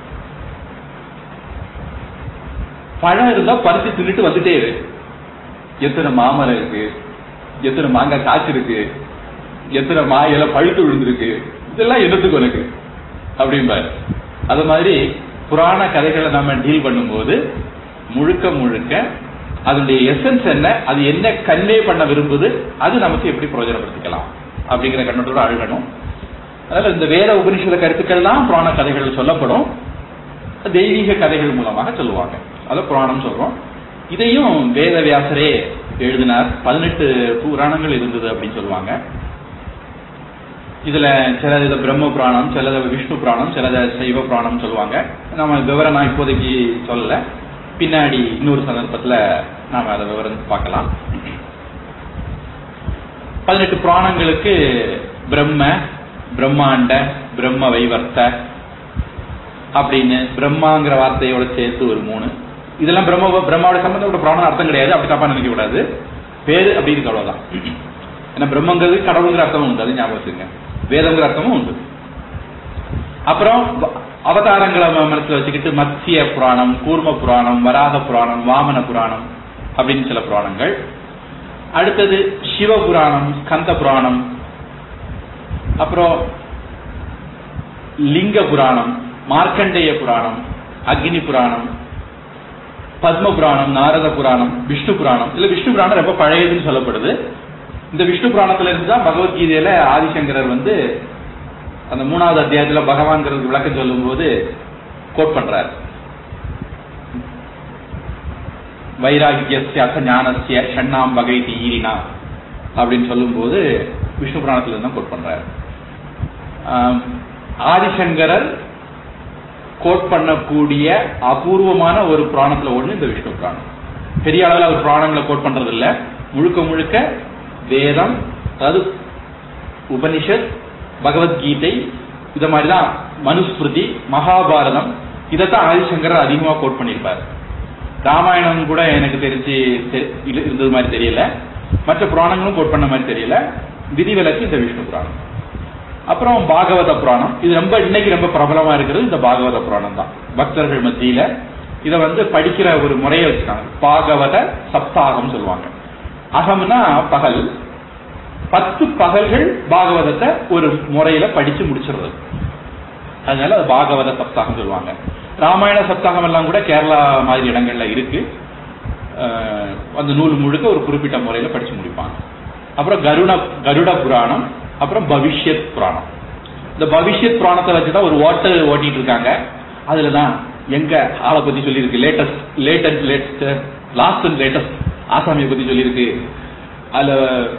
பழம் இருந்தா பறிச்சு தின்னுட்டு வந்துட்டே இரு எத்தனை மாமரம் இருக்கு எத்தனை மாங்காய் காய்ச்சிருக்கு எத்தனை மாயில பழுத்து விழுந்திருக்கு இதெல்லாம் என்னத்துக்கு உனக்கு அப்படிம்பாரு அது மாதிரி புராண கதைகளை நம்ம டீல் பண்ணும்போது முழுக்க முழுக்க அதனுடைய எசன்ஸ் என்ன அது என்ன கன்வே பண்ண விரும்புது அது நமக்கு எப்படி பிரயோஜனப்படுத்திக்கலாம் அப்படிங்கிற கண்ணோட்டோட அழுகணும் அதனால இந்த வேத உபனிஷத கருத்துக்கள் தான் புராண கதைகள் சொல்லப்படும் தெய்வீக கதைகள் மூலமாக சொல்லுவாங்க அதை புராணம் சொல்றோம் இதையும் வேத வியாசரே எழுதினார் பதினெட்டு புராணங்கள் இருந்தது அப்படின்னு சொல்லுவாங்க இதுல சிலது இது பிரம்ம புராணம் சிலது விஷ்ணு புராணம் சிலது சைவ புராணம் சொல்லுவாங்க நம்ம விவரம் நான் இப்போதைக்கு சொல்லல பின்னாடி இன்னொரு சந்தர்ப்பத்துல நாம அதை விவரம் பார்க்கலாம் பதினெட்டு புராணங்களுக்கு பிரம்ம பிரம்மாண்ட பிரம்ம வைவர்த்த அப்படின்னு பிரம்மாங்கிற வார்த்தையோட சேர்த்து ஒரு மூணு இதெல்லாம் பிரம்ம பிரம்மாவோட சம்பந்தப்பட்ட புராணம் அர்த்தம் கிடையாது அப்படி தப்பா நினைக்க கூடாது பேரு அப்படி இருக்கு அவ்வளவுதான் ஏன்னா பிரம்மங்கிறது கடவுளுங்கிற அர்த்தமும் உண்டு அது ஞாபகம் வச்சுங்க வேதங்கிற அர்த்தமும் உண்டு அப்புறம் வ- அவதாரங்களை ம- மனசுல வச்சுக்கிட்டு மத்ய புராணம் கூர்ம புராணம் வராக புராணம் வாமன புராணம் அப்படின்னு சில புராணங்கள் அடுத்தது சிவ புராணம் ஸ்கந்த புராணம் அப்புறம் லிங்க புராணம் மார்க்கண்டேய புராணம் அக்னி புராணம் பத்ம புராணம் நாரத புராணம் விஷ்ணு புராணம் இல்ல விஷ்ணு புராணம் ரொம்ப பழையதுன்னு சொல்லப்படுது இந்த விஷ்ணு புராணத்துல இருந்து தான் பகவத்கீதையில ஆதிசங்கரர் வந்து அந்த மூணாவது அத்தியாயத்துல பகவான்கிறது விளக்கம் சொல்லும்போது கோட் பண்றார் வைராகியஸ்ய அச ஞானஸ்ய ஷண்ணாம் வகை தீரினா அப்படின்னு சொல்லும்போது விஷ்ணு புராணத்துல இருந்து தான் கோட் பண்றாரு ஆம், ஆதிசங்கரர் கோட் பண்ணக்கூடிய அபூர்வமான ஒரு புராணத்துல ஒண்ணு இந்த விஷ்ணு புராணம் பெரிய அளவில் அவர் புராணங்களை கோட் பண்றது இல்ல முழுக்க முழுக்க வேதம் அதாவது உபனிஷத் பகவத்கீதை இத மாதிரி தான் மனுஸ்மிருதி மகாபாரதம் இதைத்தான் ஆதிசங்கரர் அதிகமா கோட் பண்ணியிருப்பார் ராமாயணம் கூட எனக்கு தெரிஞ்சு தெ- இரு- இருந்தது மாதிரி தெரியல மற்ற புராணங்களும் கோட் பண்ண மாதிரி தெரியல விதிவிலக்கு இந்த விஷ்ணு புராணம் அப்புறம் பாகவத புராணம் இது ரொம்ப இன்னைக்கு ரொம்ப பிரபலமா இருக்கிறது இந்த பாகவத புராணம் தான் பக்தர்கள் மத்தியில இத வந்து படிக்கிற ஒரு முறையை வச்சுக்காங்க பாகவத சப்தாகம் சொல்லுவாங்க அகம்னா பகல் பத்து பகல்கள் பாகவதத்தை ஒரு முறையில படிச்சு முடிச்சிடுறது அதனால அது பாகவத சப்தாகம் சொல்லுவாங்க ராமாயண சப்தாகம் எல்லாம் கூட கேரளா மாதிரி இடங்கள்ல இருக்கு அஹ் அந்த நூல் முழுக்க ஒரு குறிப்பிட்ட முறையில படிச்சு முடிப்பாங்க அப்புறம் கருட கருட புராணம் அப்புறம் பவிஷ்யத் புராணம் இந்த பவிஷ்யத் புராணத்தை வச்சுதான் ஒரு ஓட்டு ஓட்டிட்டு இருக்காங்க அதுலதான் எங்க ஆளை பத்தி சொல்லியிருக்கு latest latest latest last and latest ஆசாமியை பத்தி சொல்லியிருக்கு அதுல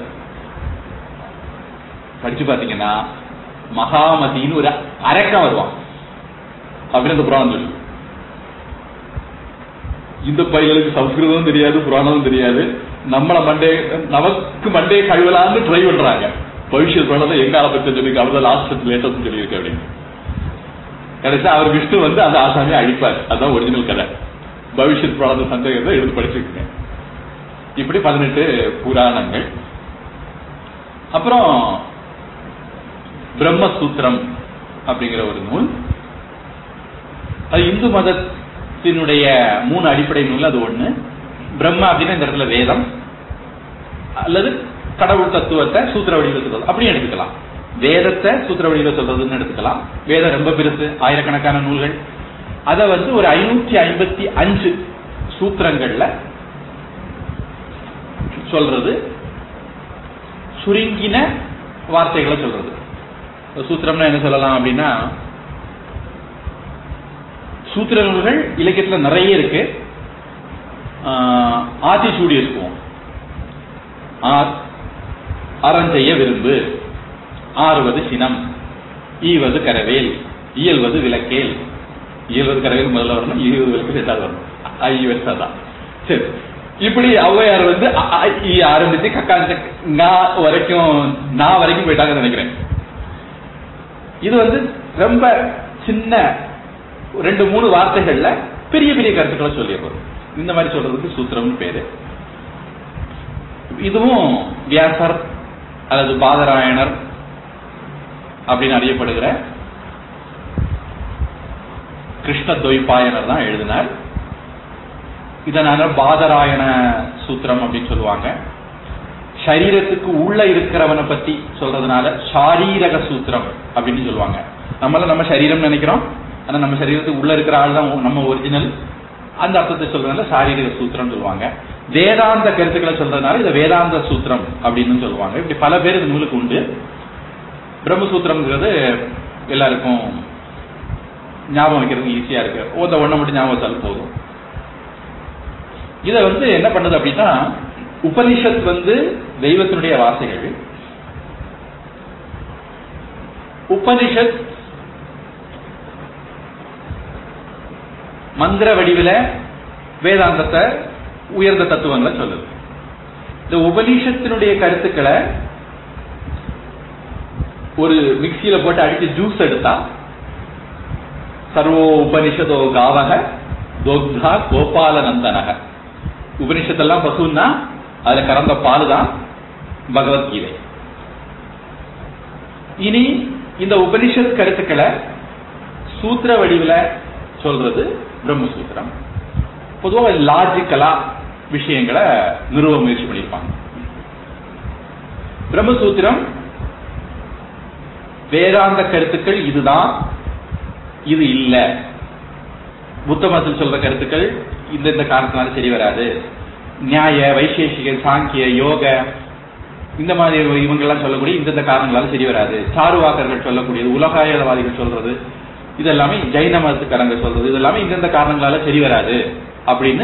படிச்சு பாத்தீங்கன்னா மகாமதின்னு ஒரு அரக்கன் வருவான் அப்படின்னு அந்த புராணம் சொல்லு இந்த பையனுக்கு சம்ஸ்கிருதம் தெரியாது புராணமும் தெரியாது நம்மள மண்டே நமக்கு மண்டே கழுவலான்னு ட்ரை பண்றாங்க பவிஷ்ய புராணத்தை எங்க ஆளை பத்தி சொல்லியிருக்கு அவர் லாஸ்ட் லேட்டஸ்ட் சொல்லியிருக்கு அப்படின்னு கடைசியா அவர் விஷ்ணு வந்து அந்த ஆசாமியை அழிப்பார் அதுதான் ஒரிஜினல் கதை பவிஷ்யத் புராண சந்தேகத்தை எடுத்து படிச்சிருக்கேன் இப்படி பதினெட்டு புராணங்கள் அப்புறம் பிரம்மசூத்திரம் அப்படிங்கிற ஒரு நூல் அது இந்து மதத்தினுடைய மூணு அடிப்படை நூல் அது ஒண்ணு பிரம்ம அப்படின்னா இந்த இடத்துல வேதம் அல்லது கடவுள் தத்துவத்தை சூத்திர வடிவில் சொல்றது அப்படியும் எடுத்துக்கலாம் வேதத்தை சூத்திர வடிவில் சொல்றதுன்னு எடுத்துக்கலாம் வேதம் ரொம்ப பெருசு ஆயிரக்கணக்கான நூல்கள் அதை வந்து ஒரு ஐநூற்றி ஐம்பத்தி அஞ்சு சூத்திரங்கள்ல சொல்றது சுருங்கின வார்த்தைகளை சொல்றது சூத்திரம்னா என்ன சொல்லலாம் அப்படின்னா சூத்திர நூல்கள் இலக்கியத்துல நிறைய இருக்கு ஆத்திசூடி இருக்குவோம் அறஞ்செய்ய விரும்பு ஆறுவது சினம் ஈவது கரவேல் இயல்வது விளக்கேல் இயல்வது கரவேல் முதல்ல வரணும் ஈவது விளக்கு ரெண்டாவது வரணும் ஐவர் சதா சரி இப்படி ஔவையார் வந்து ஆரம்பிச்சு கக்காஞ்ச ngா வரைக்கும் நான் வரைக்கும் போயிட்டாங்கன்னு நினைக்கிறேன் இது வந்து ரொம்ப சின்ன ரெண்டு மூணு வார்த்தைகள்ல பெரிய பெரிய கருத்துக்களை சொல்லிடுறது இந்த மாதிரி சொல்றதுக்கு சூத்திரம்னு பேரு இதுவும் வியாசர் அல்லது பாதராயணர் அப்படின்னு அறியப்படுகிற கிருஷ்ண தொய்பாயனர் தான் எழுதினார் இதனால பாதராயண சூத்திரம் அப்படின்னு சொல்லுவாங்க சரீரத்துக்கு உள்ள இருக்கிறவனை பத்தி சொல்றதுனால சாரீரக சூத்திரம் அப்படின்னு சொல்லுவாங்க நம்மள நம்ம சரீரம் நினைக்கிறோம் ஆனா நம்ம சரீரத்துக்கு உள்ள இருக்கிற ஆள் தான் நம்ம ஒரிஜினல் அந்த அர்த்தத்தை சொல்றதுனால சாரீரக சூத்திரம் சொல்லுவாங்க வேதாந்த கருத்துக்களை சொல்றதுனால இதை வேதாந்த சூத்திரம் அப்படின்னு சொல்லுவாங்க இப்படி பல பேர் இந்த நூலுக்கு உண்டு பிரம்மசூத்திரம்ங்கிறது எல்லாருக்கும் ஞாபகம் வைக்கிறதுக்கு ஈஸியா இருக்கு ஓத ஒன்றை மட்டும் ஞாபகம் வச்சாலும் போதும் இதை வந்து என்ன பண்ணுது அப்படின்னா உபனிஷத் வந்து தெய்வத்தினுடைய வார்த்தைகள் உபனிஷத் மந்திர வடிவில வேதாந்தத்தை உயர்ந்த தத்துவங்களை சொல்லுது இந்த உபனிஷத்தினுடைய கருத்துக்களை ஒரு மிக்சியில போட்டு அடிச்சு ஜூஸ் எடுத்தா சர்வோ உபனிஷதோ காவக தோக்தா கோபால நந்தனக உபனிஷத்தெல்லாம் பசுன்னா அதுல கறந்த பால் தான் பகவத்கீதை இனி இந்த உபனிஷத் கருத்துக்களை சூத்திர வடிவில் சொல்றது பிரம்மசூத்திரம் பொதுவாக லாஜிக்கலா விஷயங்களை நிறுவ முயற்சி பண்ணியிருப்பாங்க பிரம்மசூத்திரம் வேதாந்த கருத்துக்கள் இதுதான் இது இல்ல புத்த மதத்தில் சொல்ற கருத்துக்கள் இந்த இந்த காரணத்தினால சரி வராது நியாய வைசேஷிக சாங்கிய யோக இந்த மாதிரி இவங்கெல்லாம் சொல்லக்கூடிய இந்தந்த காரணங்களால சரி வராது சாருவாக்கர்கள் சொல்லக்கூடியது உலகாயவாதிகள் சொல்றது இது எல்லாமே ஜைன மதத்துக்காரங்க சொல்றது இது எல்லாமே இந்தந்த காரணங்களால சரி வராது அப்படின்னு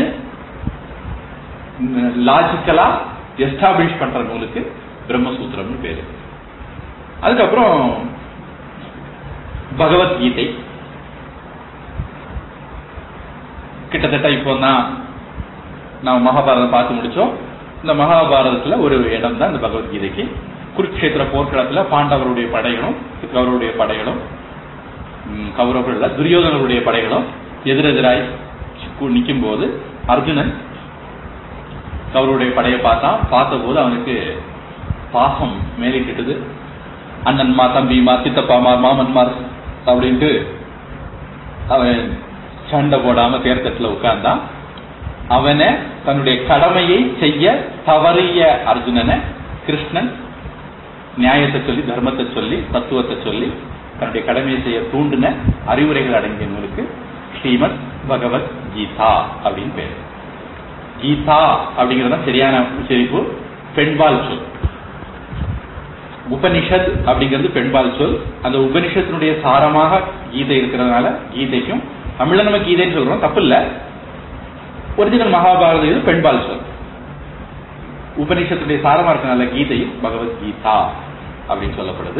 லாஜிக்கலா எஸ்டாப்ளிஷ் பண்ற நூலுக்கு பிரம்மசூத்திரம்னு பேரு அதுக்கப்புறம் பகவத்கீதை கிட்டத்தட்ட இப்போ தான் நாம் மகாபாரதம் பார்த்து முடிச்சோம் இந்த மகாபாரதத்துல ஒரு இடம் தான் இந்த பகவத்கீதைக்கு குருக்ஷேத்திர போர்க்களத்துல பாண்டவருடைய படைகளும் கௌரவருடைய படைகளும் கௌரவர்கள் துரியோதனருடைய படைகளும் எதிரெதிராய் நிற்கும் போது அர்ஜுனன் கௌரவருடைய படையை பார்த்தான் பார்த்தபோது அவனுக்கு பாசம் மேலிட்டுது அண்ணன்மா தம்பிமா சித்தப்பாமா மாமன்மார் அப்படின்ட்டு அவன் சண்டை போடாம தேர்தட்டில் உட்கார்ந்தான் அவனை தன்னுடைய கடமையை செய்ய தவறிய அர்ஜுனனை கிருஷ்ணன் நியாயத்தை சொல்லி தர்மத்தை சொல்லி தத்துவத்தை சொல்லி தன்னுடைய கடமையை செய்ய தூண்டின அறிவுரைகள் அடங்கிய நூலுக்கு ஸ்ரீமத் பகவத் கீதா அப்படின்னு பேர் கீதா அப்படிங்கிறது சரியான உச்சரிப்பு பெண்பால் சொல் உபனிஷத் அப்படிங்கிறது பெண்பால் சொல் அந்த உபனிஷத்தினுடைய சாரமாக கீதை இருக்கிறதுனால கீதைக்கும் தமிழ்ல நம்ம கீதைன்னு சொல்றோம் தப்பு இல்ல ஒரிஜினல் மகாபாரத இது பெண்பால் சொல் உபனிஷத்துடைய சாரமா இருக்கனால கீதையும் பகவத்கீதா அப்படின்னு சொல்லப்படுது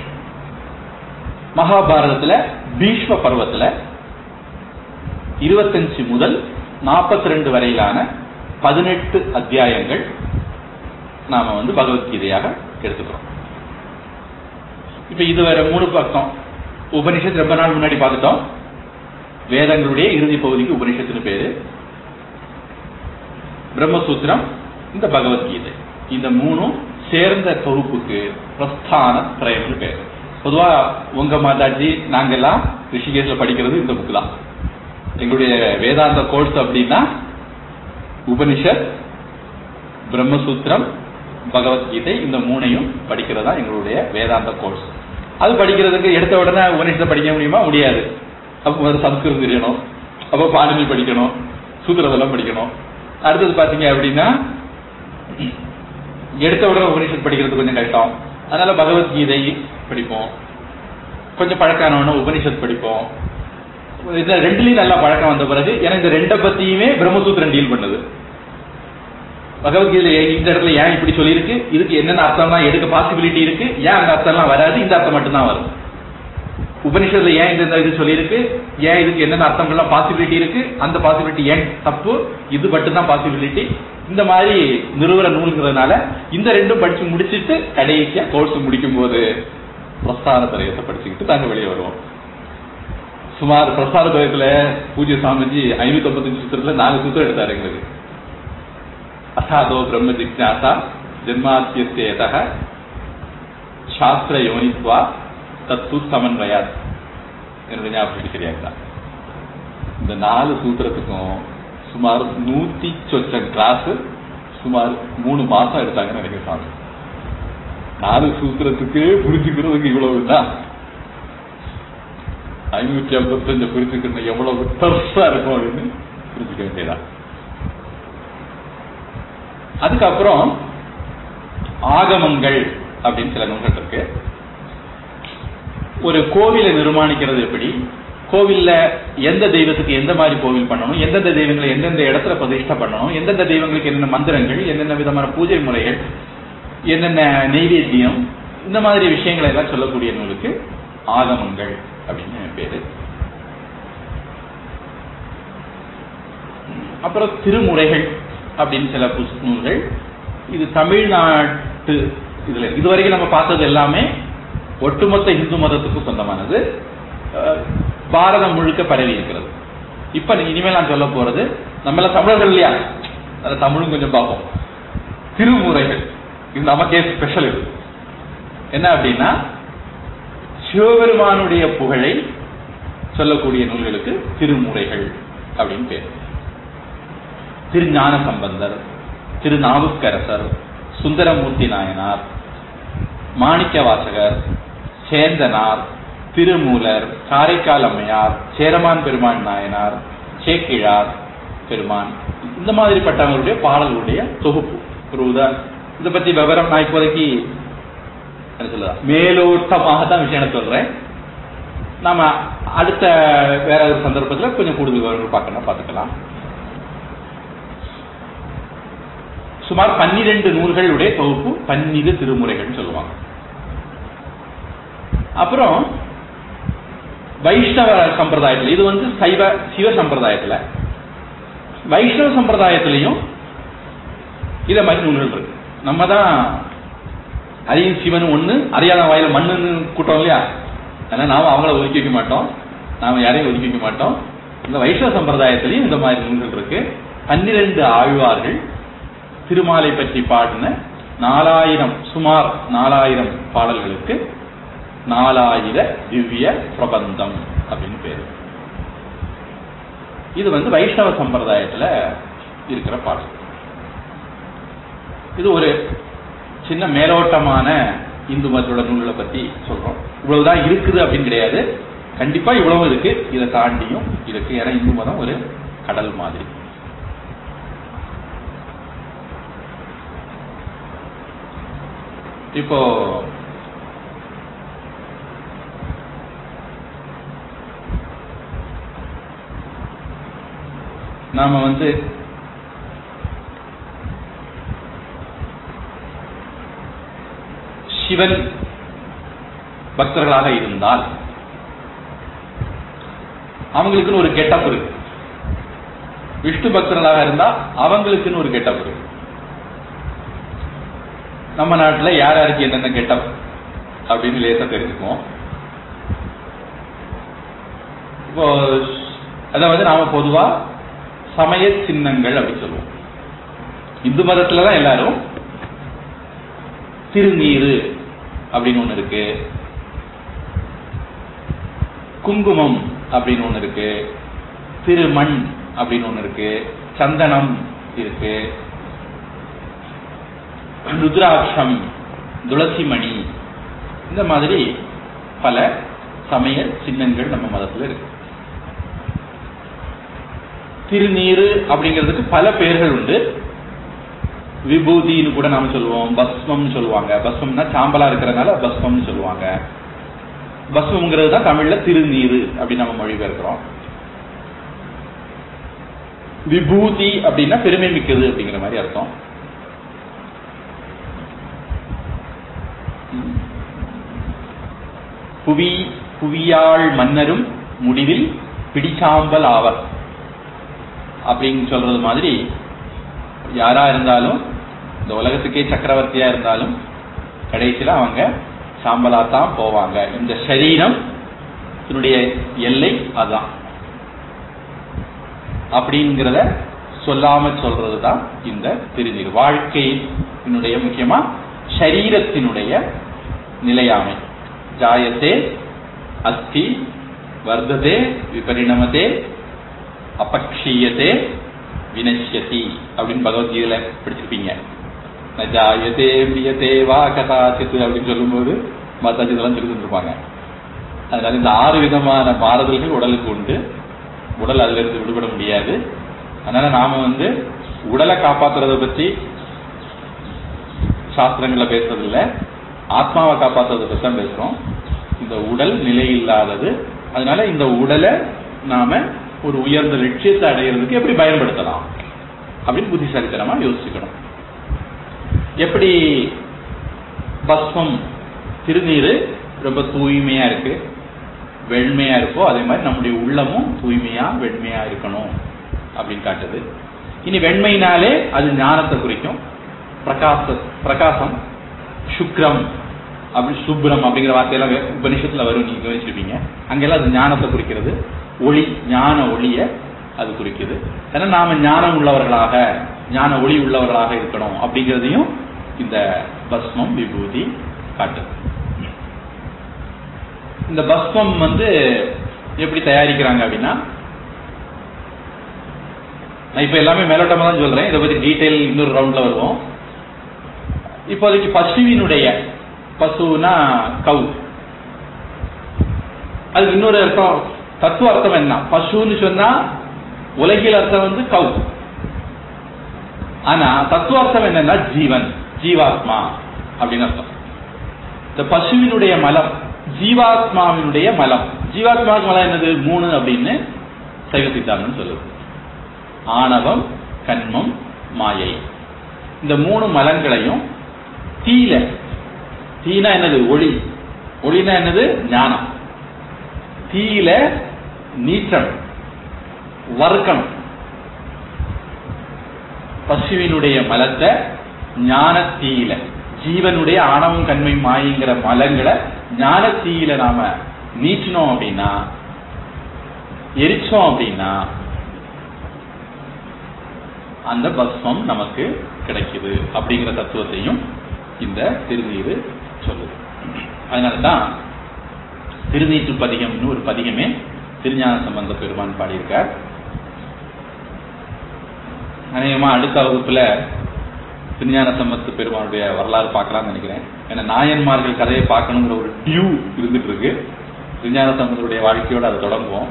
மகாபாரதத்துல பீஷ்ம பருவத்துல இருபத்தஞ்சு முதல் நாற்பத்தி ரெண்டு வரையிலான பதினெட்டு அத்தியாயங்கள் நாம வந்து பகவத்கீதையாக எடுத்துக்கிறோம் இப்ப இது வேற மூணு பக்கம் உபனிஷத் ரொம்ப நாள் முன்னாடி பார்த்துட்டோம் வேதங்களுடைய இறுதி பகுதிக்கு உபனிஷத்துன்னு பேரு பிரம்மசூத்திரம் இந்த பகவத்கீதை இந்த மூணும் சேர்ந்த தொகுப்புக்கு பிரஸ்தான திரயம்னு பேர் பொதுவா உங்க மாதாஜி நாங்கெல்லாம் ரிஷிகேஷ்ல படிக்கிறது இந்த புக் தான் எங்களுடைய வேதாந்த கோர்ஸ் அப்படின்னா உபனிஷத் பிரம்மசூத்திரம் பகவத்கீதை இந்த மூணையும் படிக்கிறது தான் எங்களுடைய வேதாந்த கோர்ஸ் அது படிக்கிறதுக்கு எடுத்த உடனே உபனிஷத்தை படிக்க முடியுமா முடியாது அப்போ முதல்ல சம்ஸ்கிருதம் தெரியணும் அப்போ பாடநெறி படிக்கணும் சூத்திரதெல்லாம் படிக்கணும் அடுத்தது பாத்தீங்க அப்படின்னா எடுத்த உடனே உபனிஷத் படிக்கிறது கொஞ்சம் கஷ்டம் அதனால பகவத்கீதை படிப்போம் கொஞ்சம் பழக்கானவன உபனிஷத் படிப்போம் இந்த ரெண்டுலயும் நல்லா பழக்கம் வந்த பிறகு ஏன்னா இந்த ரெண்டை பத்தியுமே பிரம்மசூத்திரம் டீல் பண்ணுது பகவத்கீதை இந்த இடத்துல ஏன் இப்படி சொல்லியிருக்கு இதுக்கு என்னென்ன அர்த்தம்லாம் எடுக்க பாசிபிலிட்டி இருக்கு ஏன் அந்த அர்த்தம்லாம் வராது இந்த அர்த்தம் மட்டும்தான் வரும் உபனிஷத்துல ஏன் இந்த இது சொல்லியிருக்கு ஏன் இதுக்கு என்னென்ன அர்த்தங்கள்லாம் பாசிபிலிட்டி இருக்கு அந்த பாசிபிலிட்டி ஏன் தப்பு இது மட்டும்தான் பாசிபிலிட்டி இந்த மாதிரி நிறுவன நூல்ங்கிறதுனால இந்த ரெண்டும் படிச்சு முடிச்சிட்டு கடைசியா கோர்ஸ் முடிக்கும் போது பிரஸ்தான திரயத்தை படிச்சுக்கிட்டு நாங்க வெளியே வருவோம் சுமார் பிரஸ்தான திரயத்துல பூஜ்ய சாமிஜி ஐநூத்தி ஐம்பத்தஞ்சு சுத்திரத்துல நாலு சுத்திரம் எடுத்தாரு எங்களுக்கு அசாதோ பிரம்ம ஜிக்னாசா ஜென்மாத்தியத்தேதக சாஸ்திர யோனித்வா தத்து சமன்வயாத் என்னுடைய ஞாபகம் சரியாங்களா இந்த நாலு சூத்திரத்துக்கும் சுமார் நூத்தி சொச்சம் கிளாஸ் சுமார் மூணு மாசம் எடுத்தாங்கன்னு நினைக்கிறேன் சாமி நாலு சூத்திரத்துக்கு புரிஞ்சுக்கிறதுக்கு இவ்வளவு தான் ஐநூத்தி ஐம்பத்தஞ்சு புரிஞ்சுக்கணும் எவ்வளவு பெருசா இருக்கும் அப்படின்னு புரிஞ்சுக்க வேண்டியதான் அதுக்கப்புறம் ஆகமங்கள் அப்படின்னு சில நூல்கள் இருக்கு ஒரு கோவிலை நிர்மாணிக்கிறது எப்படி கோவில்ல எந்த தெய்வத்துக்கு எந்த மாதிரி கோவில் பண்ணணும் எந்தெந்த தெய்வங்களை எந்தெந்த இடத்துல பிரதிஷ்டை பண்ணணும் எந்தெந்த தெய்வங்களுக்கு என்னென்ன மந்திரங்கள் என்னென்ன விதமான பூஜை முறைகள் என்னென்ன நெய்வேத்தியம் இந்த மாதிரி விஷயங்களை எல்லாம் சொல்லக்கூடிய நூலுக்கு ஆகமங்கள் அப்படின்னு பேரு அப்புறம் திருமுறைகள் அப்படின்னு சில புஸ் நூல்கள் இது தமிழ்நாட்டு இதுல இதுவரைக்கும் நம்ம பார்த்தது எல்லாமே ஒட்டுமொத்த இந்து மதத்துக்கு சொந்தமானது அஹ், பாரதம் முழுக்க பரவி இருக்கிறது இப்ப நீ- இனிமேல் நான் சொல்ல போறது நம்மள தமிழர்கள் இல்லையா அது தமிழும் கொஞ்சம் பார்ப்போம் திருமுறைகள் இது நமக்கே ஸ்பெஷல் இது என்ன அப்படின்னா சிவபெருமானுடைய புகழை சொல்லக்கூடிய நூல்களுக்கு திருமுறைகள் அப்படின்னு பேர் திருஞான சம்பந்தர் திருநாவுக்கரசர் சுந்தரமூர்த்தி நாயனார் மாணிக்க வாசகர் சேந்தனார் திருமூலர் காரைக்கால் அம்மையார் சேரமான் பெருமான் நாயனார் சேக்கிழார் பெருமான் இந்த மாதிரிப்பட்டவங்களுடைய பாடல்களுடைய தொகுப்பு ஒரு உதா இதை பத்தி விவரம் நான் இப்போதைக்கு என்ன சொல்லுதா மேலோட்டமாக தான் விஷயம் சொல்றேன் நாம அடுத்த வேற ஒரு சந்தர்ப்பத்துல கொஞ்சம் கூடுதல் விவரங்கள் பார்க்கணும் பார்த்துக்கலாம் சுமார் பன்னிரண்டு நூல்களுடைய தொகுப்பு பன்னிரு திருமுறைகள் சொல்லுவாங்க அப்புறம் வைஷ்ணவ சம்பிரதாயத்துல இது வந்து சைவ சிவ சம்பிரதாயத்துல வைஷ்ணவ சம்பிரதாயத்திலையும் இத மாதிரி நூல்கள் இருக்கு நம்ம தான் அரியும் சிவன் ஒண்ணு அறியாத வாயில மண்ணுன்னு கூட்டம் இல்லையா அதனால நாம அவங்கள ஒதுக்கி வைக்க மாட்டோம் நாம யாரையும் ஒதுக்கி வைக்க மாட்டோம் இந்த வைஷ்ணவ சம்பிரதாயத்திலையும் இந்த மாதிரி நூல்கள் இருக்கு பன்னிரண்டு ஆழ்வார்கள் திருமாலை பற்றி பாடின நாலாயிரம் சுமார் நாலாயிரம் பாடல்களுக்கு நாலாயிர திவ்ய பிரபந்தம் அப்படின்னு பேரு இது வந்து வைஷ்ணவ சம்பிரதாயத்துல இருக்கிற பாடல் இது ஒரு சின்ன மேலோட்டமான இந்து மதத்தோட நூல்களை பத்தி சொல்றோம் இவ்வளவுதான் இருக்குது அப்படின்னு கிடையாது கண்டிப்பா இவ்வளவு இருக்கு இதை தாண்டியும் இருக்கு ஏன்னா இந்து மதம் ஒரு கடல் மாதிரி இப்போ நாம வந்து சிவன் பக்தர்களாக இருந்தால் அவங்களுக்குன்னு ஒரு கெட்டப் இருக்கு விஷ்ணு பக்தர்களாக இருந்தா அவங்களுக்குன்னு ஒரு கெட்டப் இருக்கு நம்ம நாட்டுல யார் யாருக்கு என்னென்ன கெட்டப் அப்படின்னு லேசா தெரிஞ்சுக்குவோம் இப்போ அதை வந்து நாம பொதுவா சமய சின்னங்கள் அப்படின்னு சொல்லுவோம் இந்து மதத்துல தான் எல்லாரும் திருநீரு அப்படின்னு ஒண்ணு இருக்கு குங்குமம் அப்படின்னு ஒண்ணு இருக்கு திருமண் அப்படின்னு ஒண்ணு இருக்கு சந்தனம் இருக்கு ருத்ராட்சம் துளசிமணி இந்த மாதிரி பல சமய சின்னங்கள் நம்ம மதத்துல இருக்கு திருநீரு அப்படிங்கிறதுக்கு பல பெயர்கள் உண்டு விபூதின்னு கூட நாம சொல்லுவோம் பஸ்மம்னு சொல்லுவாங்க பஸ்மம்னா சாம்பலா இருக்கிறதுனால பஸ்மம்னு சொல்லுவாங்க பஸ்மம்ங்கிறது தான் தமிழ்ல திருநீரு அப்படின்னு நம்ம மொழிபெயர்க்கிறோம் விபூதி அப்படின்னா பெருமை மிக்கது அப்படிங்கிற மாதிரி அர்த்தம் புவி புவியாள் மன்னரும் முடிவில் பிடிச்சாம்பல் ஆவர் அப்படின்னு சொல்றது மாதிரி யாரா இருந்தாலும் இந்த உலகத்துக்கே சக்கரவர்த்தியா இருந்தாலும் கடைசியில அவங்க சாம்பலா தான் போவாங்க இந்த சரீரம் இதனுடைய எல்லை அதான் அப்படிங்கிறத சொல்லாம சொல்றது தான் இந்த திருநீர் வாழ்க்கையினுடைய முக்கியமா சரீரத்தினுடைய நிலையாமை ஜாயத்தே அஸ்தி வர்த்ததே விபரிணமதே அபக்ஷீயத்தே வினஷ்யதி அப்படின்னு பகவத்கீதையில படிச்சிருப்பீங்க ந ஜாயதே மியதே வா கதாச்சித்து அப்படின்னு சொல்லும்போது மத்தாச்சி இதெல்லாம் சொல்லி தந்துருப்பாங்க அதனால இந்த ஆறு விதமான மாறுதல்கள் உடலுக்கு உண்டு உடல் அதுல இருந்து விடுபட முடியாது அதனால நாம வந்து உடலை காப்பாத்துறத பத்தி சாஸ்திரங்கள்ல பேசுறது இல்ல ஆத்மாவை காப்பாத்துறதை பத்தி தான் பேசுறோம் இந்த உடல் நிலை இல்லாதது அதனால இந்த உடலை நாம ஒரு உயர்ந்த லட்சியத்தை அடையிறதுக்கு எப்படி பயன்படுத்தலாம் அப்படின்னு புத்திசாலித்தனமா யோசிக்கணும் எப்படி பஸ்மம் திருநீரு ரொம்ப தூய்மையா இருக்கு வெண்மையா இருக்கோ அதே மாதிரி நம்முடைய உள்ளமும் தூய்மையா வெண்மையா இருக்கணும் அப்படின்னு காட்டுது இனி வெண்மையினாலே அது ஞானத்தை குறிக்கும் பிரகாச பிரகாசம் சுக்ரம் அப்படி சுப்ரம் அப்படிங்கிற வார்த்தையெல்லாம் வே- உபனிஷத்துல வரும் நீங்க கவனிச்சிருப்பீங்க அங்கெல்லாம் அது ஞானத்தை குறிக்கிறது ஒளி ஞான ஒளிய அது குறிக்குது ஏன்னா நாம ஞானம் உள்ளவர்களாக ஞான ஒளி உள்ளவர்களாக இருக்கணும் அப்படிங்கிறதையும் இந்த பஸ்மம் விபூதி காட்டுது இந்த பஸ்மம் வந்து எப்படி தயாரிக்கிறாங்க அப்படின்னா நான் இப்ப எல்லாமே மேலோட்டமா தான் சொல்றேன் இதை பத்தி டீடைல் இன்னொரு ரவுண்ட்ல வருவோம் இப்போதைக்கு பசுவினுடைய பசுனா கவு அதுக்கு இன்னொரு அர்த்தம் தத்துவ அர்த்தம் என்ன பசுன்னு சொன்னா உலகில் அர்த்தம் வந்து கவு ஆனா தத்துவ அர்த்தம் என்னன்னா ஜீவன் ஜீவாத்மா அப்படின்னு அர்த்தம் இந்த பசுவினுடைய மலம் ஜீவாத்மாவினுடைய மலம் ஜீவாத்மாவுக்கு மலம் என்னது மூணு அப்படின்னு சைவ சித்தாந்தம் சொல்லுது ஆணவம் கண்மம் மாயை இந்த மூணு மலங்களையும் தீல தீனா என்னது ஒளி ஒளினா என்னது ஞானம் தீயில நீற்றணும் வறுக்கணும் பசுவினுடைய மலத்தை ஞான தீயில ஜீவனுடைய ஆணவம் கண்மை மாயிங்கிற மலங்களை ஞான தீயில நாம நீச்சினோம் அப்படின்னா எரிச்சோம் அப்படின்னா அந்த பஸ்மம் நமக்கு கிடைக்குது அப்படிங்கிற தத்துவத்தையும் இந்த திருநீரு சொல்லுது அதனால தான் திருநீற்று பதிகம்னு ஒரு பதிகமே திருஞான சம்பந்த பெருமான் பாடியிருக்கார் அநேகமா அடுத்த வகுப்புல திருஞான சம்பந்த பெருமானுடைய வரலாறு பார்க்கலாம்னு நினைக்கிறேன் ஏன்னா நாயன்மார்கள் கதையை பார்க்கணுங்கிற ஒரு டியூ இருந்துட்டு இருக்கு திருஞான சம்பந்தருடைய வாழ்க்கையோட அதை தொடங்குவோம்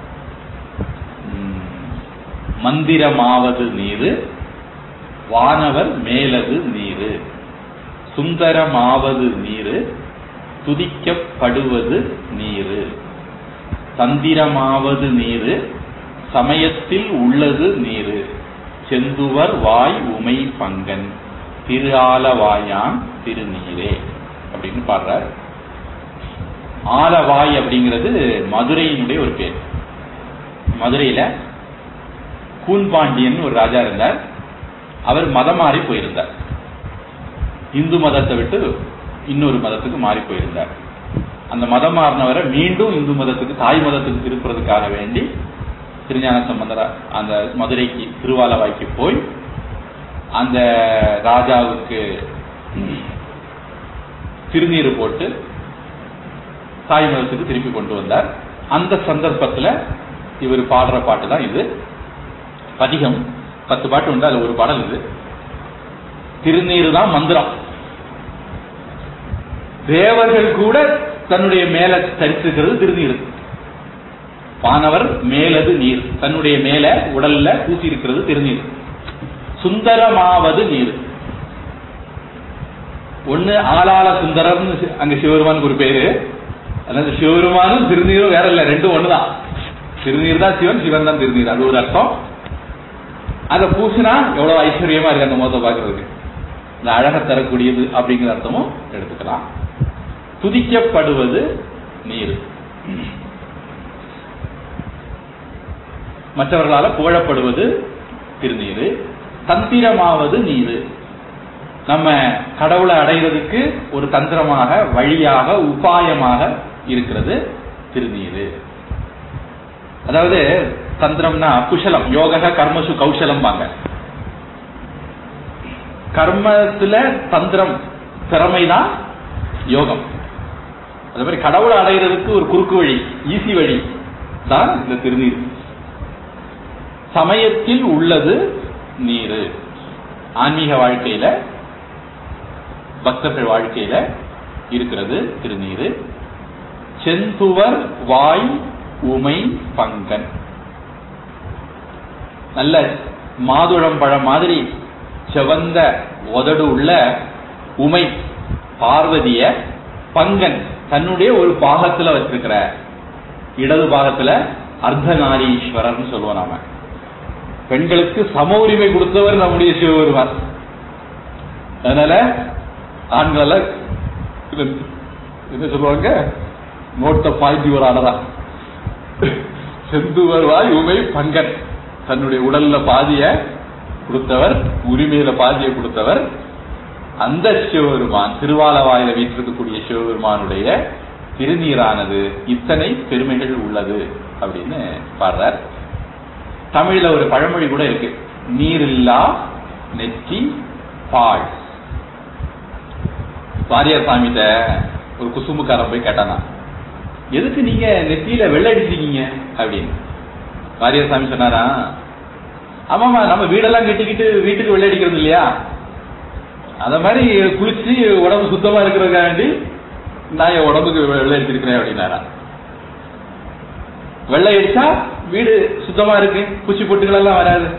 உம், மந்திரமாவது நீரு வானவர் மேலது நீரு சுந்தரமாவது நீரு துதிக்கப்படுவது நீரு தந்திரமாவது நீரு சமயத்தில் உள்ளது நீரு செந்துவர் வாய் உமை பங்கன் திரு ஆலவாயான் திருநீரே அப்படின்னு பாடுறார் ஆலவாய் அப்படிங்கிறது மதுரையினுடைய ஒரு பேர் மதுரையில கூன்பாண்டியன் ஒரு ராஜா இருந்தார் அவர் மதம் மாறி போயிருந்தார் இந்து மதத்தை விட்டு இன்னொரு மதத்துக்கு மாறி போயிருந்தார் அந்த மதம் மாறினவரை மீண்டும் இந்து மதத்துக்கு தாய் மதத்துக்கு திருப்புறதுக்காக வேண்டி திருஞான சம்பந்தர அந்த மதுரைக்கு திருவாலவாய்க்கு போய் அந்த ராஜாவுக்கு திருநீர் போட்டு தாய் மதத்துக்கு திருப்பி கொண்டு வந்தார் அந்த சந்தர்ப்பத்துல இவர் பாடுற பாட்டு தான் இது பதிகம் பத்து பாட்டு உண்டு அதுல ஒரு பாடல் இது திருநீர் தான் மந்திரம் தேவர்கள் கூட தன்னுடைய மேல தரிசிக்கிறது திருநீர் வானவர் மேலது நீர் தன்னுடைய மேல உடல்ல பூசி இருக்கிறது திருநீர் சுந்தரமாவது நீர் ஒண்ணு ஆளாள சுந்தரம்னு சி- அங்க சிவபெருமானுக்கு ஒரு பேரு அதாவது சிவபெருமானும் திருநீரும் வேற இல்ல ரெண்டும் ஒண்ணுதான் திருநீர் தான் சிவன் சிவன் தான் திருநீர் அது ஒரு அர்த்தம் அதை பூசினா எவ்வளவு ஐஸ்வர்யமா இருக்கு அந்த முகத்தை பாக்குறதுக்கு இந்த அழகை தரக்கூடியது அப்படிங்கிற அர்த்தமும் எடுத்துக்கலாம் துதிக்கப்படுவது நீர் மற்றவர்களால புகழப்படுவது திருநீர் தந்திரமாவது நீர் நம்ம கடவுளை அடைவதற்கு ஒரு தந்திரமாக வழியாக உபாயமாக இருக்கிறது திருநீர் அதாவது தந்திரம்னா குஷலம் யோக கர்மசு கௌசலம் பாங்க கர்மத்துல தந்திரம் திறமைதான் யோகம் அதே மாதிரி கடவுளை அடைகிறதுக்கு ஒரு குறுக்கு வழி ஈஸி வழி தான் இந்த திருநீர் சமயத்தில் உள்ளது நீர் ஆன்மீக வாழ்க்கையில பக்தர்கள் வாழ்க்கையில இருக்கிறது திருநீர் செந்துவர் வாய் உமை பங்கன் நல்ல மாதுளம் பழம் மாதிரி செவந்த உதடு உள்ள உமை பார்வதிய பங்கன் தன்னுடைய ஒரு பாகத்துல வச்சிருக்கிற இடது பாகத்துல அர்த்தநாரீஸ்வரர்னு சொல்லுவோம் நாம பெண்களுக்கு சம உரிமை கொடுத்தவர் நம்முடைய சிவபெருமான் அதனால ஆண்கள என்ன சொல்லுவாங்க நோட்ட பாய்ந்து ஒரு ஆனதா செந்து வருவாய் உமை பங்கன் தன்னுடைய உடல்ல பாதிய கொடுத்தவர் உரிமையில பாதியை கொடுத்தவர் அந்த சிவபெருமான் திருவாலவாயில வீற்றிருக்கக்கூடிய சிவபெருமானுடைய திருநீரானது இத்தனை பெருமைகள் உள்ளது அப்படின்னு பாடுறார் தமிழ்ல ஒரு பழமொழி கூட இருக்கு நீரில்லா நெற்றி பாழ் வாரியார் சாமிகிட்ட ஒரு குசும்புக்காரன் போய் கேட்டானா எதுக்கு நீங்க நெத்தியில வெள்ளை அடிச்சிருக்கீங்க அப்படின்னு வாரியார் சாமி சொன்னாரா ஆமாமா நம்ம வீடெல்லாம் கட்டிக்கிட்டு வீட்டுக்கு வெள்ளை அடிக்கிறது இல்லையா அத மாதிரி குளிச்சு உடம்பு சுத்தமா இருக்கிறதுக்காண்டி நான் என் உடம்புக்கு வெள்ளை அடிச்சிருக்கிறேன் அப்படின்னாரா வெள்ளை அடிச்சா வீடு சுத்தமா இருக்கு பூச்சி பொட்டுகள் எல்லாம் வராது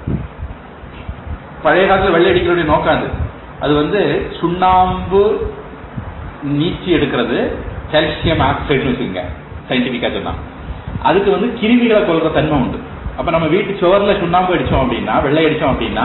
பழைய காலத்துல வெள்ளை அடிக்கிறோடைய நோக்கம் அது அது வந்து சுண்ணாம்பு நீச்சி எடுக்கிறது கால்சியம் ஆக்சைடுன்னு வச்சுக்கோங்க சயின்டிபிக்கா சொன்னா அதுக்கு வந்து கிருமிகளை கொல்ற தன்மை உண்டு அப்ப நம்ம வீட்டு சுவர்ல சுண்ணாம்பு அடிச்சோம் அப்படின்னா வெள்ளை அடிச்சோம் அப்படின்னா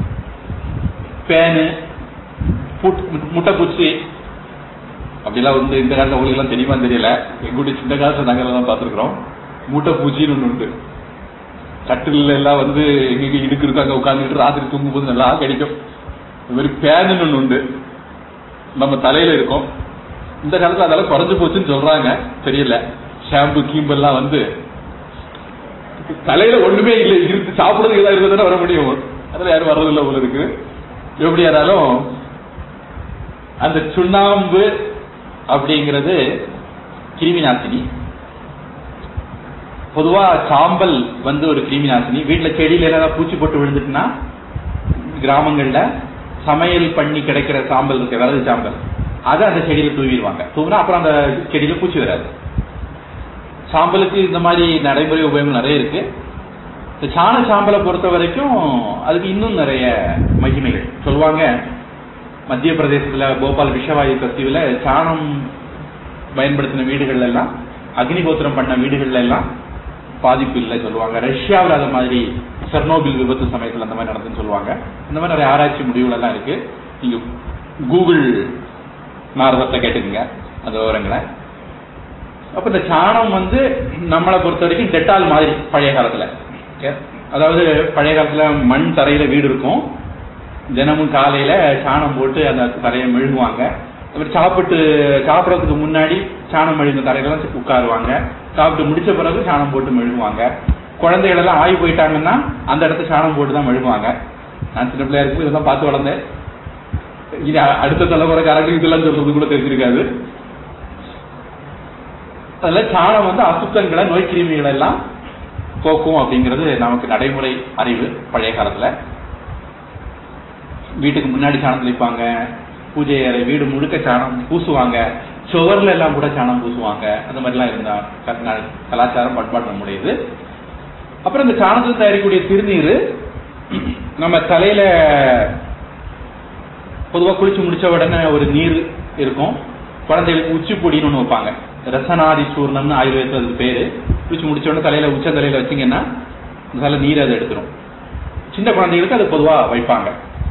பேனு முட்டைப்பூச்சி அப்படிலாம் வந்து இந்த காலத்துல உங்களுக்கு எல்லாம் தெரியுமா தெரியல எங்களுடைய சின்ன காலத்துல நாங்க எல்லாம் பார்த்துருக்கிறோம் மூட்டை பூச்சின்னு ஒண்ணு உண்டு கட்டில எல்லாம் வந்து எங்க இடுக்கு அங்க உட்காந்துட்டு ராத்திரி தூங்கும் போது நல்லா கிடைக்கும் இது மாதிரி பேனுன்னு ஒண்ணு உண்டு நம்ம தலையில இருக்கும் இந்த காலத்துல அதெல்லாம் குறைஞ்சு போச்சுன்னு சொல்றாங்க தெரியல ஷாம்பு கீம்பெல்லாம் வந்து தலையில ஒண்ணுமே இல்லை இருந்து சாப்பிடுறதுக்கு ஏதாவது இருந்தா வர முடியும் அதுல யாரும் வர்றதில்லை போல இருக்கு எப்படி இருந்தாலும் அந்த சுண்ணாம்பு அப்படிங்கிறது கிருமி நாசினி பொதுவா சாம்பல் வந்து ஒரு கிருமி நாசினி வீட்டுல செடியில ஏதாவது பூச்சி போட்டு விழுந்துட்டுனா கிராமங்கள்ல சமையல் பண்ணி கிடைக்கிற சாம்பல் இருக்கு விறகு சாம்பல் அதை அந்த செடியில தூவிடுவாங்க தூவினா அப்புறம் அந்த செடியில பூச்சி வராது சாம்பலுக்கு இந்த மாதிரி நடைமுறை உபயோகம் நிறைய இருக்கு இந்த சாண சாம்பலை பொறுத்த வரைக்கும் அதுக்கு இன்னும் நிறைய மகிமைகள் சொல்லுவாங்க மத்திய பிரதேசத்துல போபால் விஷவாயு கசிவுல சாணம் பயன்படுத்தின வீடுகள்ல எல்லாம் அக்னிகோத்திரம் பண்ண வீடுகள்ல எல்லாம் பாதிப்பு இல்லை சொல்லுவாங்க ரஷ்யாவில் அது மாதிரி செர்னோபில் விபத்து சமயத்தில் அந்த மாதிரி நடந்துன்னு சொல்லுவாங்க இந்த மாதிரி நிறைய ஆராய்ச்சி முடிவுகள் எல்லாம் இருக்கு நீங்க கூகுள் நாரதத்தை கேட்டுக்கங்க அந்த விவரங்களை அப்ப இந்த சாணம் வந்து நம்மளை பொறுத்த வரைக்கும் டெட்டால் மாதிரி பழைய காலத்துல Okay? அதாவது பழைய காலத்துல மண் தரையில வீடு இருக்கும் தினமும் காலையில சாணம் போட்டு அந்த தரையை மெழுகுவாங்க அப்புறம் சாப்பிட்டு சாப்பிடறதுக்கு முன்னாடி சாணம் மெழுகு தரையில உட்காருவாங்க சாப்பிட்டு முடிச்ச பிறகு சாணம் போட்டு மெழுகுவாங்க குழந்தைகள் எல்லாம் ஆகி போயிட்டாங்கன்னா அந்த இடத்துல சாணம் போட்டு தான் மெழுகுவாங்க நான் சின்ன பிள்ளையா இருக்கும்போது இதெல்லாம் பார்த்து வளர்ந்தேன் இனி அ- அடுத்த தலைமுறைக்காரங்களுக்கு இதெல்லாம் சொல்றது கூட தெரிஞ்சிருக்காது அதுல சாணம் வந்து அசுத்தங்களை நோய் கிருமிகள் எல்லாம் போக்கும் அப்படிங்கிறது நமக்கு நடைமுறை அறிவு பழைய காலத்துல வீட்டுக்கு முன்னாடி சாணம் தெளிப்பாங்க பூஜை அறை வீடு முழுக்க சாணம் பூசுவாங்க சுவர்ல எல்லாம் கூட சாணம் பூசுவாங்க அந்த மாதிரிலாம் இருந்தா க- ந- கலாச்சாரம் பண்பாடு நம்முடையது அப்புறம் இந்த சாணத்தில் தயாரிக்கக்கூடிய திருநீர் நம்ம தலையில பொதுவா குளிச்சு முடிச்ச உடனே ஒரு நீர் இருக்கும் குழந்தைகளுக்கு உச்சி பொடின்னு ஒண்ணு வைப்பாங்க ரசனாதி சூர்ணம்னு ஆயுர்வேதத்துல அதுக்கு பேரு குளிச்சு முடிச்ச உடனே தலையில உச்ச தலையில வச்சீங்கன்னா இந்த தலை நீர் அதை எடுத்துரும் சின்ன குழந்தைகளுக்கு அது பொதுவா வைப்பாங்க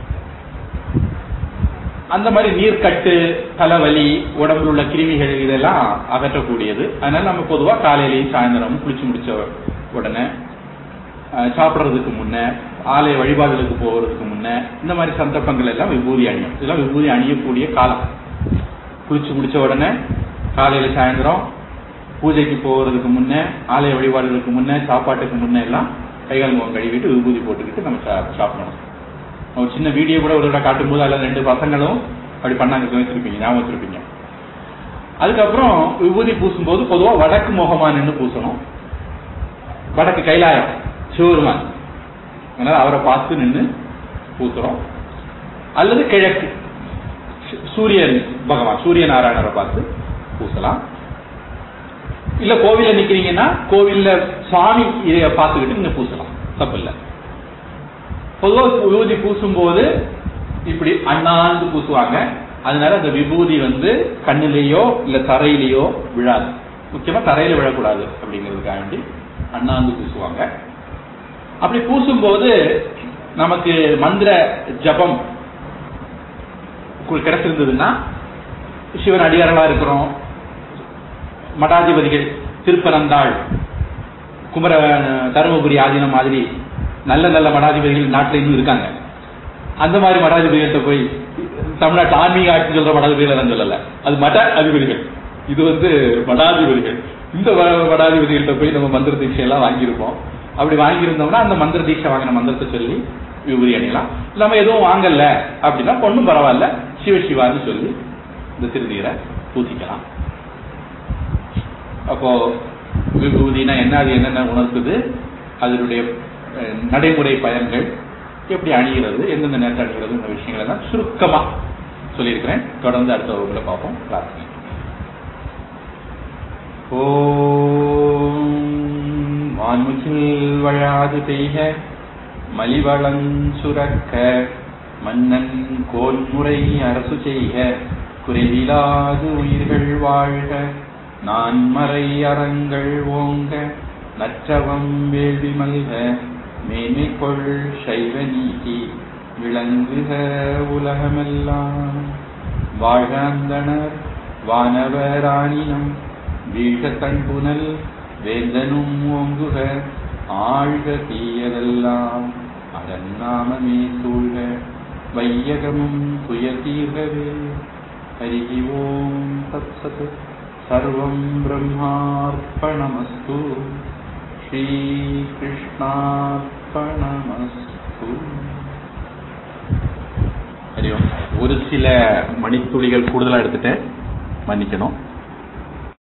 அந்த மாதிரி நீர்க்கட்டு தலைவலி உடம்புல உள்ள கிருமிகள் இதெல்லாம் அகற்றக்கூடியது அதனால நம்ம பொதுவா காலையிலையும் சாயந்தரமும் குளிச்சு முடிச்ச உடனே அஹ், சாப்பிடுறதுக்கு முன்ன ஆலய வழிபாடுகளுக்கு போகிறதுக்கு முன்ன இந்த மாதிரி சந்தர்ப்பங்கள் எல்லாம் விபூதி அணியும் இதெல்லாம் விபூதி அணியக்கூடிய காலம் குளிச்சு முடிச்ச உடனே காலையில சாயந்தரம் பூஜைக்கு போகிறதுக்கு முன்ன ஆலய வழிபாடுகளுக்கு முன்ன சாப்பாட்டுக்கு முன்ன எல்லாம் கைகால் முகம் கழுவிட்டு விபூதி போட்டுக்கிட்டு நம்ம சா- சாப்பிடணும் ஒரு சின்ன வீடியோ கூட ஒரு தடவை காட்டும்போது அதில் ரெண்டு பசங்களும் அப்படி பண்ணாங்க வச்சிருப்பீங்க ஞாபகம் வச்சிருப்பீங்க அதுக்கப்புறம் விபூதி பூசும்போது பொதுவா வடக்கு முகமா நின்று பூசணும் வடக்கு கைலாயம் சிவபெருமான் அதனால அவரை பார்த்து நின்று பூசுறோம் அல்லது கிழக்கு சு- சூரியன் பகவான் சூரிய நாராயணரை பார்த்து பூசலாம் இல்ல கோவில்ல நிக்கிறீங்கன்னா கோவில்ல சாமி இதைய பார்த்துக்கிட்டு நீங்க பூசலாம் தப்பு இல்லை பொதுவா விபூதி பூசும்போது இப்படி அண்ணாந்து பூசுவாங்க அதனால அந்த விபூதி வந்து கண்ணிலேயோ இல்ல தரையிலேயோ விழாது முக்கியமா தரையில விழக்கூடாது அப்படிங்கிறதுக்காக வேண்டி அண்ணாந்து பூசுவாங்க அப்படி பூசும்போது நமக்கு மந்திர ஜபம் கு- கிடைச்சிருந்ததுன்னா சிவன் அடியார்களா இருக்கிறோம் மடாதிபதிகள் திருப்பனந்தாள் குமர தருமபுரி ஆதீனம் மாதிரி நல்ல நல்ல மடாதிபதிகள் நாட்டில் இன்னும் இருக்காங்க அந்த மாதிரி மடாதிபதிகள்கிட்ட போய் தமிழ்நாட்டு ஆன்மீக ஆட்சி சொல்ற மடாதிபதிகள் நான் சொல்லல அது மட அதிபதிகள் இது வந்து மடாதிபதிகள் இந்த வ- மடாதிபதிகள்கிட்ட போய் நம்ம மந்திர தீட்சை எல்லாம் வாங்கியிருப்போம் அப்படி வாங்கியிருந்தோம்னா அந்த மந்திர தீட்சை வாங்கின மந்திரத்தை சொல்லி விபூதி அணியலாம் நம்ம எதுவும் வாங்கல அப்படின்னா பொண்ணும் பரவாயில்ல சிவ சிவான்னு சொல்லி இந்த திருநீரை பூசிக்கலாம் அப்போ விபூதினா என்ன அது என்னென்ன உணர்த்துது அதனுடைய அஹ், நடைமுறை பயன்கள் எப்படி அணிகிறது எந்தெந்த நேரத்தில் அணிகிறது இந்த விஷயங்களை எல்லாம் சுருக்கமா சொல்லியிருக்கிறேன் தொடர்ந்து அடுத்த வகுப்புல பார்ப்போம் பிரார்த்தனை ஓம் வான்முகில் வழாது பெய்க மலிவளம் சுரக்க மன்னன் கோன்முறை அரசு செய்க குறைவிலாது உயிர்கள் வாழ்க நான்மறை அறங்கள் ஓங்க நற்றவம் வேள்வி மல்க மேன்மைக்கொள் சைவ நீதி விளங்குக உலகமெல்லாம் வாழ்க அந்தணர் வானவராணினம் வீழ்க தன்புனல் வேந்தனும் ஓங்குக ஆழ்க தீயதெல்லாம் அதன் நாமமே சூழ்க வையகமும் துயதீர்கவே ஹரி ஓம் தத்சத் சர்வம் பிரம்மார்ப்பணமஸ்து ஸ்ரீகிருஷ்ணார்ப்பணமஸ்து ஹரி ஓம் ஒரு சில மணித்துளிகள் கூடுதலா எடுத்துட்டேன் மன்னிக்கணும்